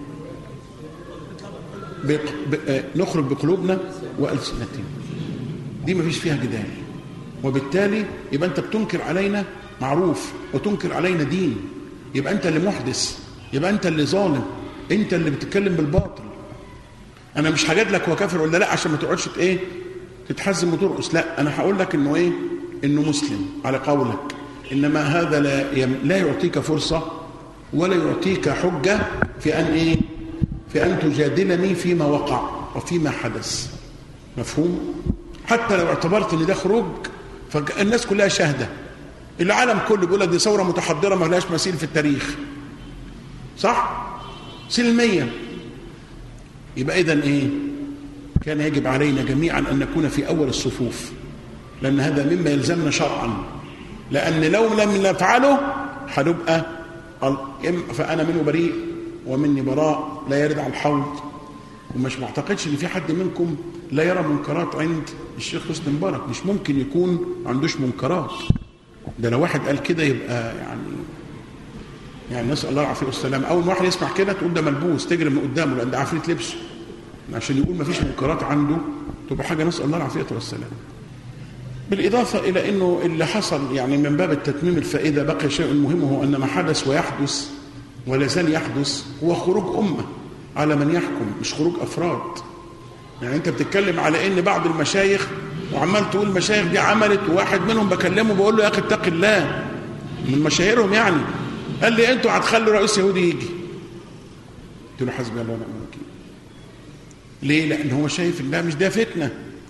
بق... ب... آه نخرج بقلوبنا والسنتنا دي ما فيش فيها جدال وبالتالي يبقى انت بتنكر علينا معروف وتنكر علينا دين يبقى انت اللي محدث يبقى انت اللي ظالم انت اللي بتتكلم بالباطل انا مش هجاد لك هو كافر ولا لا عشان ما تقعدش ايه تتحزم وترقص لا انا هقول لك انه ايه انه مسلم على قولك انما هذا لا يم... لا يعطيك فرصه ولا يعطيك حجه في ان ايه في ان تجادلني فيما وقع وفيما حدث مفهوم حتى لو اعتبرت ان ده خروج فالناس كلها شاهده العالم كله بيقول لك دي ثوره متحضره ما لهاش مثيل في التاريخ صح سلميا يبقى اذا ايه كان يجب علينا جميعا ان نكون في اول الصفوف لان هذا مما يلزمنا شرعا لان لو لم نفعله هنبقى فانا منه بريء ومني براء لا يرد على الحوض ومش معتقدش ان في حد منكم لا يرى منكرات عند الشيخ حسني مبارك مش ممكن يكون ما عندوش منكرات ده لو واحد قال كده يبقى يعني يعني نسال الله العافيه والسلام اول ما واحد يسمع كده تقول ده ملبوس تجري من قدامه لان ده عفريت لبسه عشان يقول ما فيش منكرات عنده تبقى حاجه نسال الله العافيه والسلام بالاضافه الى انه اللي حصل يعني من باب التتميم الفائده بقي شيء مهم هو ان ما حدث ويحدث ولا زال يحدث هو خروج امه على من يحكم مش خروج افراد يعني انت بتتكلم على ان بعض المشايخ وعمال تقول المشايخ دي عملت وواحد منهم بكلمه بقول له يا اخي اتق الله من مشاهيرهم يعني قال لي انتوا هتخلوا رئيس يهودي يجي قلت له حسبي الله ونعم الوكيل ليه لان هو شايف انها مش ده فتنه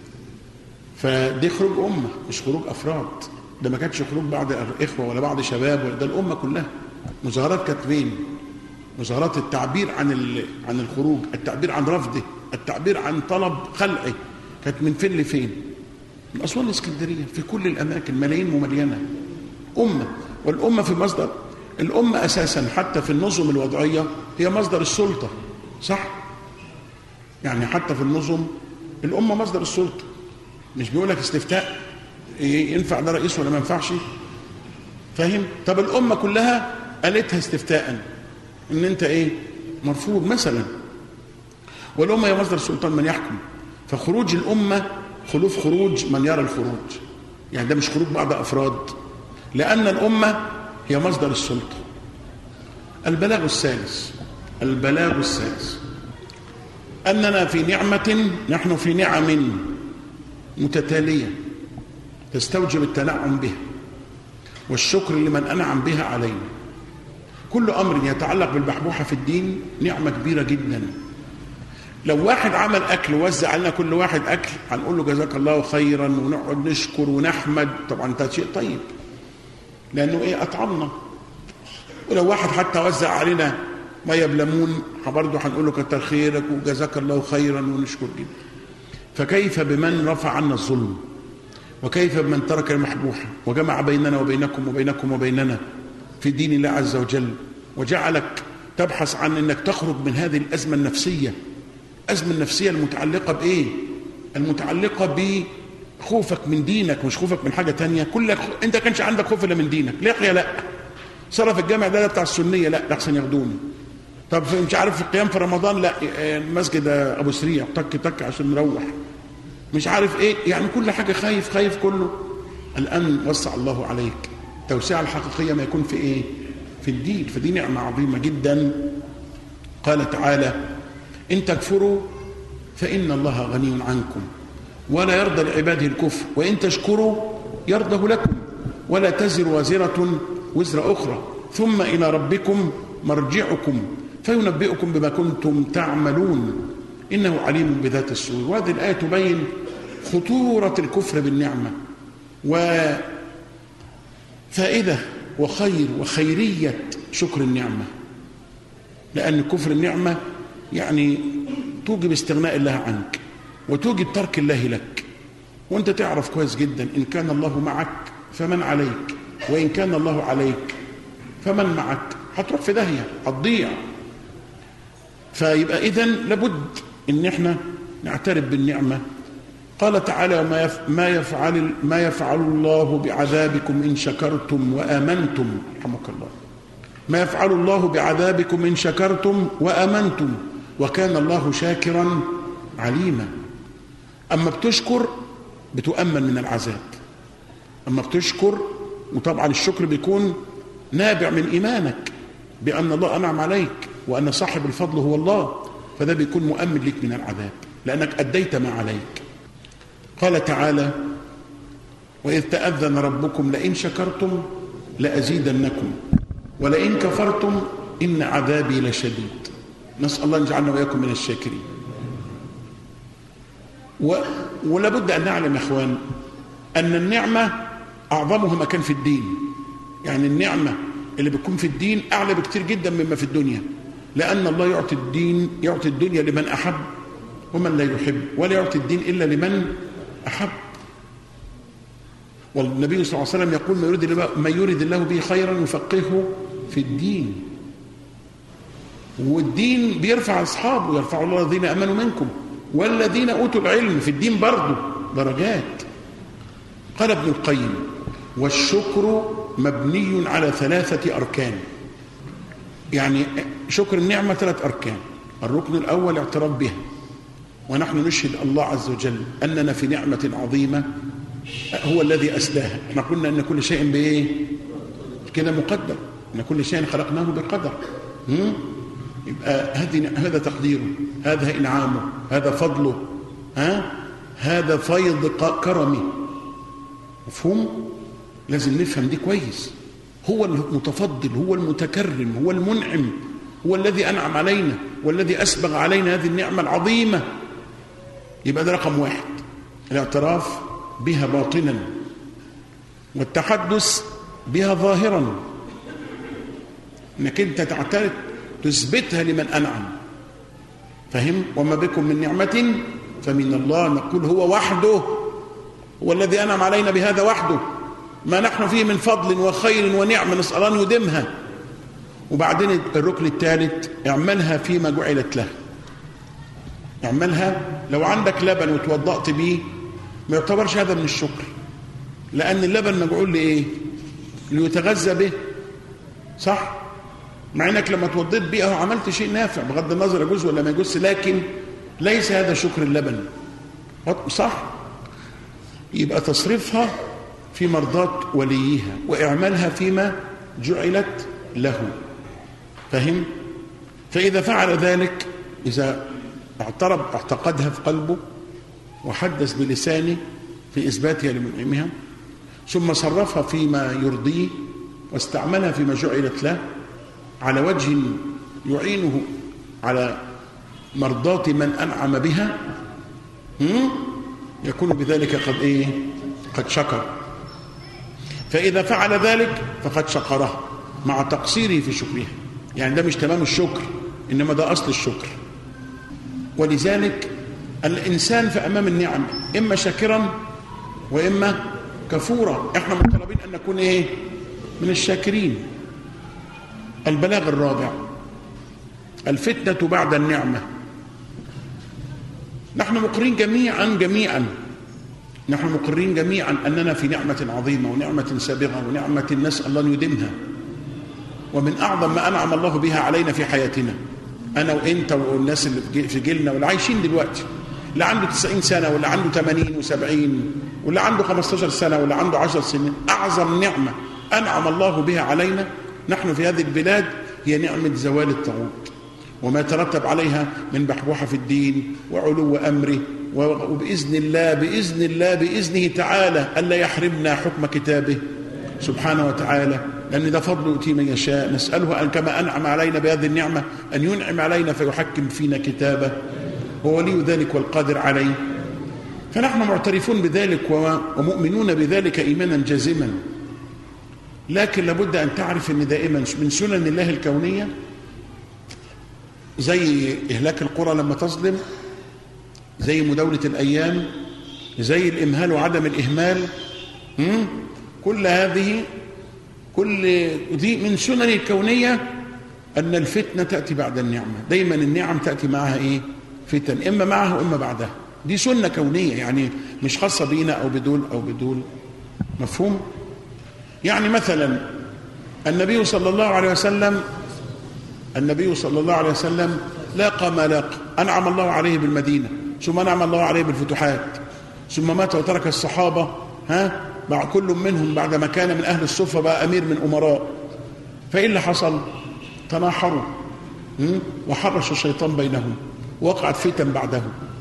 فدي خروج امه مش خروج افراد ده ما كانش خروج بعض الاخوه ولا بعض شباب ولا ده الامه كلها مظاهرات كانت فين مظاهرات التعبير عن عن الخروج التعبير عن رفضه التعبير عن طلب خلعه كانت من فين لفين من اسوان الاسكندريه في كل الاماكن ملايين مملينه امه والامه في مصدر الامه اساسا حتى في النظم الوضعيه هي مصدر السلطه صح يعني حتى في النظم الامه مصدر السلطه مش بيقول لك استفتاء ينفع ده رئيس ولا ما ينفعش فاهم طب الامه كلها قالتها استفتاء ان انت ايه مرفوض مثلا والامه هي مصدر السلطان من يحكم فخروج الامه خلوف خروج من يرى الخروج يعني ده مش خروج بعض افراد لان الامه هي مصدر السلطه البلاغ الثالث البلاغ الثالث اننا في نعمه نحن في نعم متتاليه تستوجب التنعم بها والشكر لمن انعم بها علينا كل امر يتعلق بالبحبوحه في الدين نعمه كبيره جدا لو واحد عمل اكل ووزع علينا كل واحد اكل هنقول له جزاك الله خيرا ونقعد نشكر ونحمد طبعا ده شيء طيب لانه ايه اطعمنا ولو واحد حتى وزع علينا ميه بليمون برضه هنقول له كتر خيرك وجزاك الله خيرا ونشكر جدا فكيف بمن رفع عنا الظلم وكيف بمن ترك المحبوحه وجمع بيننا وبينكم وبينكم وبيننا في دين الله عز وجل وجعلك تبحث عن انك تخرج من هذه الازمه النفسيه الازمه النفسيه المتعلقه بايه المتعلقه بخوفك من دينك مش خوفك من حاجه تانية كلك انت كانش عندك خوف الا من دينك ليه لا صرف الجامع ده, ده بتاع السنيه لا ده احسن ياخدوني طب في مش عارف في القيام في رمضان لا المسجد ابو سريع تك تك عشان نروح مش عارف ايه يعني كل حاجه خايف خايف كله الان وسع الله عليك التوسعه الحقيقيه ما يكون في ايه في الدين فدي نعمه عظيمه جدا قال تعالى ان تكفروا فان الله غني عنكم ولا يرضى لعباده الكفر وان تشكروا يرضه لكم ولا تزر وازره وزر اخرى ثم الى ربكم مرجعكم فينبئكم بما كنتم تعملون انه عليم بذات الصدور وهذه الايه تبين خطوره الكفر بالنعمه فائدة وخير وخيرية شكر النعمة لأن كفر النعمة يعني توجب استغناء الله عنك وتوجب ترك الله لك وانت تعرف كويس جدا إن كان الله معك فمن عليك وإن كان الله عليك فمن معك هتروح في داهية هتضيع فيبقى إذا لابد إن احنا نعترف بالنعمة قال تعالى ما يف ما يفعل ما يفعل الله بعذابكم إن شكرتم وآمنتم رحمك الله ما يفعل الله بعذابكم إن شكرتم وآمنتم وكان الله شاكرا عليما أما بتشكر بتؤمن من العذاب أما بتشكر وطبعا الشكر بيكون نابع من إيمانك بأن الله أنعم عليك وأن صاحب الفضل هو الله فده بيكون مؤمن لك من العذاب لأنك أديت ما عليك قال تعالى وإذ تأذن ربكم لئن شكرتم لأزيدنكم ولئن كفرتم إن عذابي لشديد نسأل الله أن يجعلنا وإياكم من الشاكرين و... ولابد أن نعلم يا إخوان أن النعمة أعظمها مكان في الدين يعني النعمة اللي بتكون في الدين أعلى بكتير جدا مما في الدنيا لأن الله يعطي الدين يعطي الدنيا لمن أحب ومن لا يحب ولا يعطي الدين إلا لمن أحب والنبي صلى الله عليه وسلم يقول ما يريد الله, ما يريد الله به خيرا يفقهه في الدين والدين بيرفع أصحابه يرفع الله الذين أمنوا منكم والذين أوتوا العلم في الدين برضه درجات قال ابن القيم والشكر مبني على ثلاثة أركان يعني شكر النعمة ثلاث أركان الركن الأول اعتراف بها ونحن نشهد الله عز وجل أننا في نعمة عظيمة هو الذي أسلاها احنا قلنا أن كل شيء بإيه كده مقدر أن كل شيء خلقناه بقدر هم؟ يبقى هذه هذا تقديره هذا إنعامه هذا فضله ها هذا فيض كرمه مفهوم لازم نفهم دي كويس هو المتفضل هو المتكرم هو المنعم هو الذي أنعم علينا والذي أسبغ علينا هذه النعمة العظيمة يبقى ده رقم واحد الاعتراف بها باطنا والتحدث بها ظاهرا انك انت تعترف تثبتها لمن انعم فهم وما بكم من نعمه فمن الله نقول هو وحده هو الذي انعم علينا بهذا وحده ما نحن فيه من فضل وخير ونعمه نسال الله ان يدمها وبعدين الركن الثالث اعملها فيما جعلت له اعملها لو عندك لبن وتوضأت بيه ما يعتبرش هذا من الشكر لأن اللبن مجعول لإيه؟ ليتغذى به صح؟ مع انك لما توضيت بيه اهو عملت شيء نافع بغض النظر يجوز ولا ما يجوز لكن ليس هذا شكر اللبن صح؟ يبقى تصريفها في مرضاة وليها وإعمالها فيما جعلت له فهم؟ فإذا فعل ذلك إذا اعترف اعتقدها في قلبه وحدث بلسانه في إثباتها لمنعمها ثم صرفها فيما يرضيه واستعملها فيما جعلت له على وجه يعينه على مرضاة من أنعم بها يكون بذلك قد إيه قد شكر فإذا فعل ذلك فقد شكره مع تقصيره في شكرها يعني ده مش تمام الشكر إنما ده أصل الشكر ولذلك الإنسان في أمام النعم إما شاكرا وإما كفورا إحنا مطالبين أن نكون إيه من الشاكرين البلاغ الرابع الفتنة بعد النعمة نحن مقرين جميعا جميعا نحن مقرين جميعا أننا في نعمة عظيمة ونعمة سابغة ونعمة نسأل الله أن يدمها ومن أعظم ما أنعم الله بها علينا في حياتنا أنا وإنت والناس اللي في جيلنا واللي عايشين دلوقتي اللي عنده 90 سنة واللي عنده 80 و70 واللي عنده 15 سنة واللي عنده 10 سنين أعظم نعمة أنعم الله بها علينا نحن في هذه البلاد هي نعمة زوال الطاغوت وما ترتب عليها من بحبوحة في الدين وعلو أمره وبإذن الله بإذن الله بإذنه تعالى ألا يحرمنا حكم كتابه سبحانه وتعالى لأن ده فضل يؤتي من يشاء نسأله أن كما أنعم علينا بهذه النعمة أن ينعم علينا فيحكم فينا كتابه هو ولي ذلك والقادر عليه فنحن معترفون بذلك ومؤمنون بذلك إيمانا جازما لكن لابد أن تعرف أن دائما من سنن الله الكونية زي إهلاك القرى لما تظلم زي مداولة الأيام زي الإمهال وعدم الإهمال مم؟ كل هذه كل دي من سنن الكونية أن الفتنة تأتي بعد النعمة دايما النعم تأتي معها إيه فتن إما معها وإما بعدها دي سنة كونية يعني مش خاصة بينا أو بدول أو بدول مفهوم يعني مثلا النبي صلى الله عليه وسلم النبي صلى الله عليه وسلم لاقى ما لاقى أنعم الله عليه بالمدينة ثم أنعم الله عليه بالفتوحات ثم مات وترك الصحابة ها مع كل منهم بعدما كان من أهل الصفة بقى أمير من أمراء فإيه اللي حصل تناحروا وحرش الشيطان بينهم وقعت فتن بعده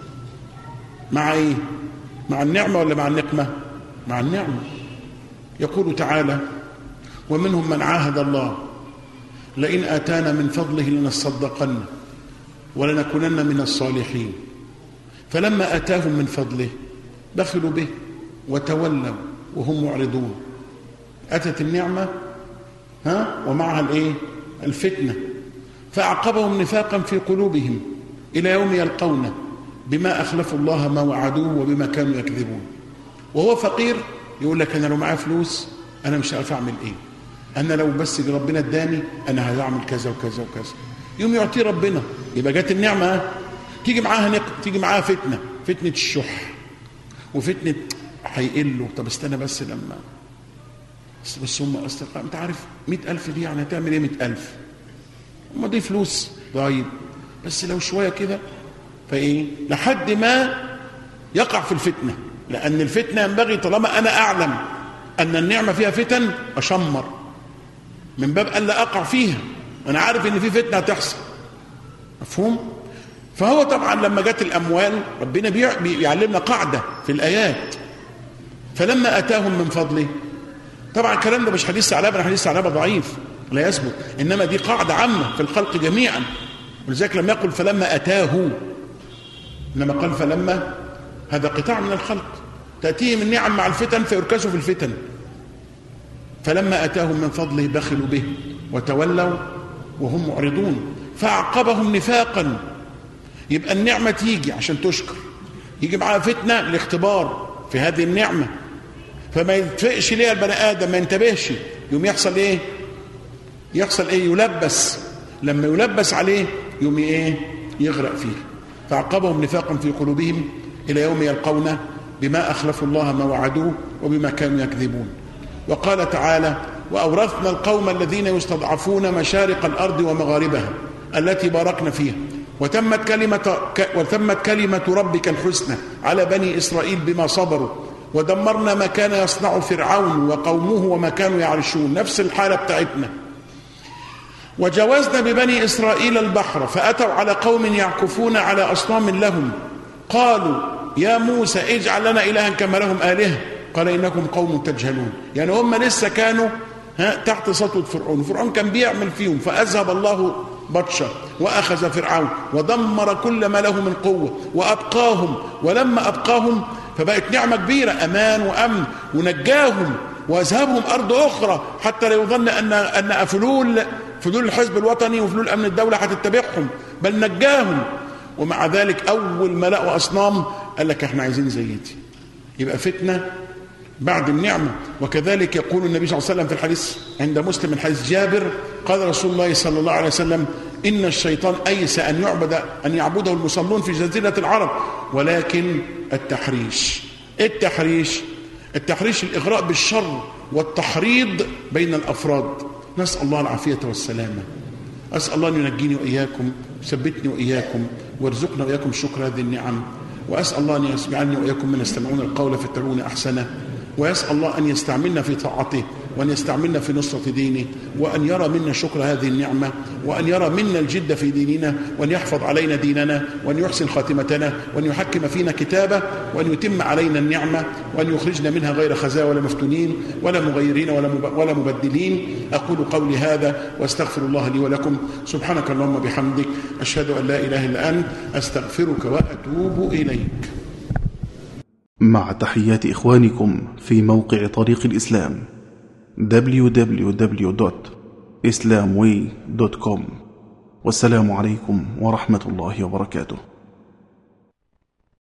مع ايه مع النعمة ولا مع النقمة مع النعمة يقول تعالى ومنهم من عاهد الله لئن آتانا من فضله لنصدقن ولنكونن من الصالحين فلما آتاهم من فضله بخلوا به وتولوا وهم معرضون أتت النعمة ها ومعها الايه الفتنة فأعقبهم نفاقا في قلوبهم إلى يوم يلقونه بما أخلفوا الله ما وعدوه وبما كانوا يكذبون وهو فقير يقول لك أنا لو معايا فلوس أنا مش عارف أعمل إيه أنا لو بس ربنا اداني أنا هعمل كذا وكذا وكذا يوم يعطيه ربنا يبقى جت النعمة تيجي معاها نق... تيجي معاها فتنة فتنة الشح وفتنة هيقله طب استنى بس لما بس بس هم أصدقاء أنت عارف مئة ألف دي يعني هتعمل إيه مئة ألف هم دي فلوس طيب بس لو شوية كده فايه لحد ما يقع في الفتنه لان الفتنه ينبغي طالما انا اعلم ان النعمه فيها فتن اشمر من باب الا اقع فيها انا عارف ان في فتنه هتحصل مفهوم فهو طبعا لما جت الاموال ربنا بيعلمنا قاعده في الايات فلما اتاهم من فضله طبعا الكلام ده مش حديث ثعلبه حديث ثعلبه ضعيف لا يثبت انما دي قاعده عامه في الخلق جميعا ولذلك لم يقل فلما اتاه انما قال فلما هذا قطاع من الخلق تاتيهم النعم مع الفتن فيركزوا في الفتن فلما اتاهم من فضله بخلوا به وتولوا وهم معرضون فاعقبهم نفاقا يبقى النعمه تيجي عشان تشكر يجي معاها فتنه الاختبار في هذه النعمه فما يتفقش ليها البني ادم ما ينتبهش يوم يحصل ايه يحصل ايه يلبس لما يلبس عليه يوم ايه يغرق فيه فعقبهم نفاقا في قلوبهم إلى يوم يلقونه بما أخلفوا الله ما وعدوه وبما كانوا يكذبون وقال تعالى وأورثنا القوم الذين يستضعفون مشارق الأرض ومغاربها التي باركنا فيها وتمت كلمة, وتمت كلمة ربك الحسنى على بني إسرائيل بما صبروا ودمرنا ما كان يصنع فرعون وقومه وما كانوا يعرشون نفس الحالة بتاعتنا وجاوزنا ببني إسرائيل البحر فأتوا على قوم يعكفون على أصنام لهم قالوا يا موسى اجعل لنا إلها كما لهم آلهة قال إنكم قوم تجهلون يعني هم لسه كانوا ها تحت سطوة فرعون فرعون كان بيعمل فيهم فأذهب الله بطشا وأخذ فرعون ودمر كل ما له من قوة وأبقاهم ولما أبقاهم فبقت نعمة كبيرة أمان وأمن ونجاهم وأذهبهم أرض أخرى حتى لا يظن أن أن فلول فلول الحزب الوطني وفلول أمن الدولة هتتبعهم بل نجاهم ومع ذلك أول ما لقوا أصنام قال لك احنا عايزين زي دي يبقى فتنة بعد النعمة وكذلك يقول النبي صلى الله عليه وسلم في الحديث عند مسلم من حديث جابر قال رسول الله صلى الله عليه وسلم إن الشيطان أيس أن يعبد أن يعبده المصلون في جزيرة العرب ولكن التحريش التحريش التحريش الإغراء بالشر والتحريض بين الأفراد نسأل الله العافية والسلامة أسأل الله أن ينجيني وإياكم وثبتني وإياكم وارزقنا وإياكم شكر هذه النعم وأسأل الله أن يجعلني وإياكم من يستمعون القول فيتبعون أحسنه ويسأل الله أن يستعملنا في طاعته وأن يستعملنا في نصرة دينه وأن يرى منا شكر هذه النعمة وأن يرى منا الجد في ديننا وأن يحفظ علينا ديننا وأن يحسن خاتمتنا وأن يحكم فينا كتابه وأن يتم علينا النعمة وأن يخرجنا منها غير خزاء ولا مفتونين ولا مغيرين ولا ولا مبدلين أقول قولي هذا وأستغفر الله لي ولكم سبحانك اللهم بحمدك أشهد أن لا إله إلا أنت أستغفرك وأتوب إليك مع تحيات إخوانكم في موقع طريق الإسلام www.islamway.com والسلام عليكم ورحمة الله وبركاته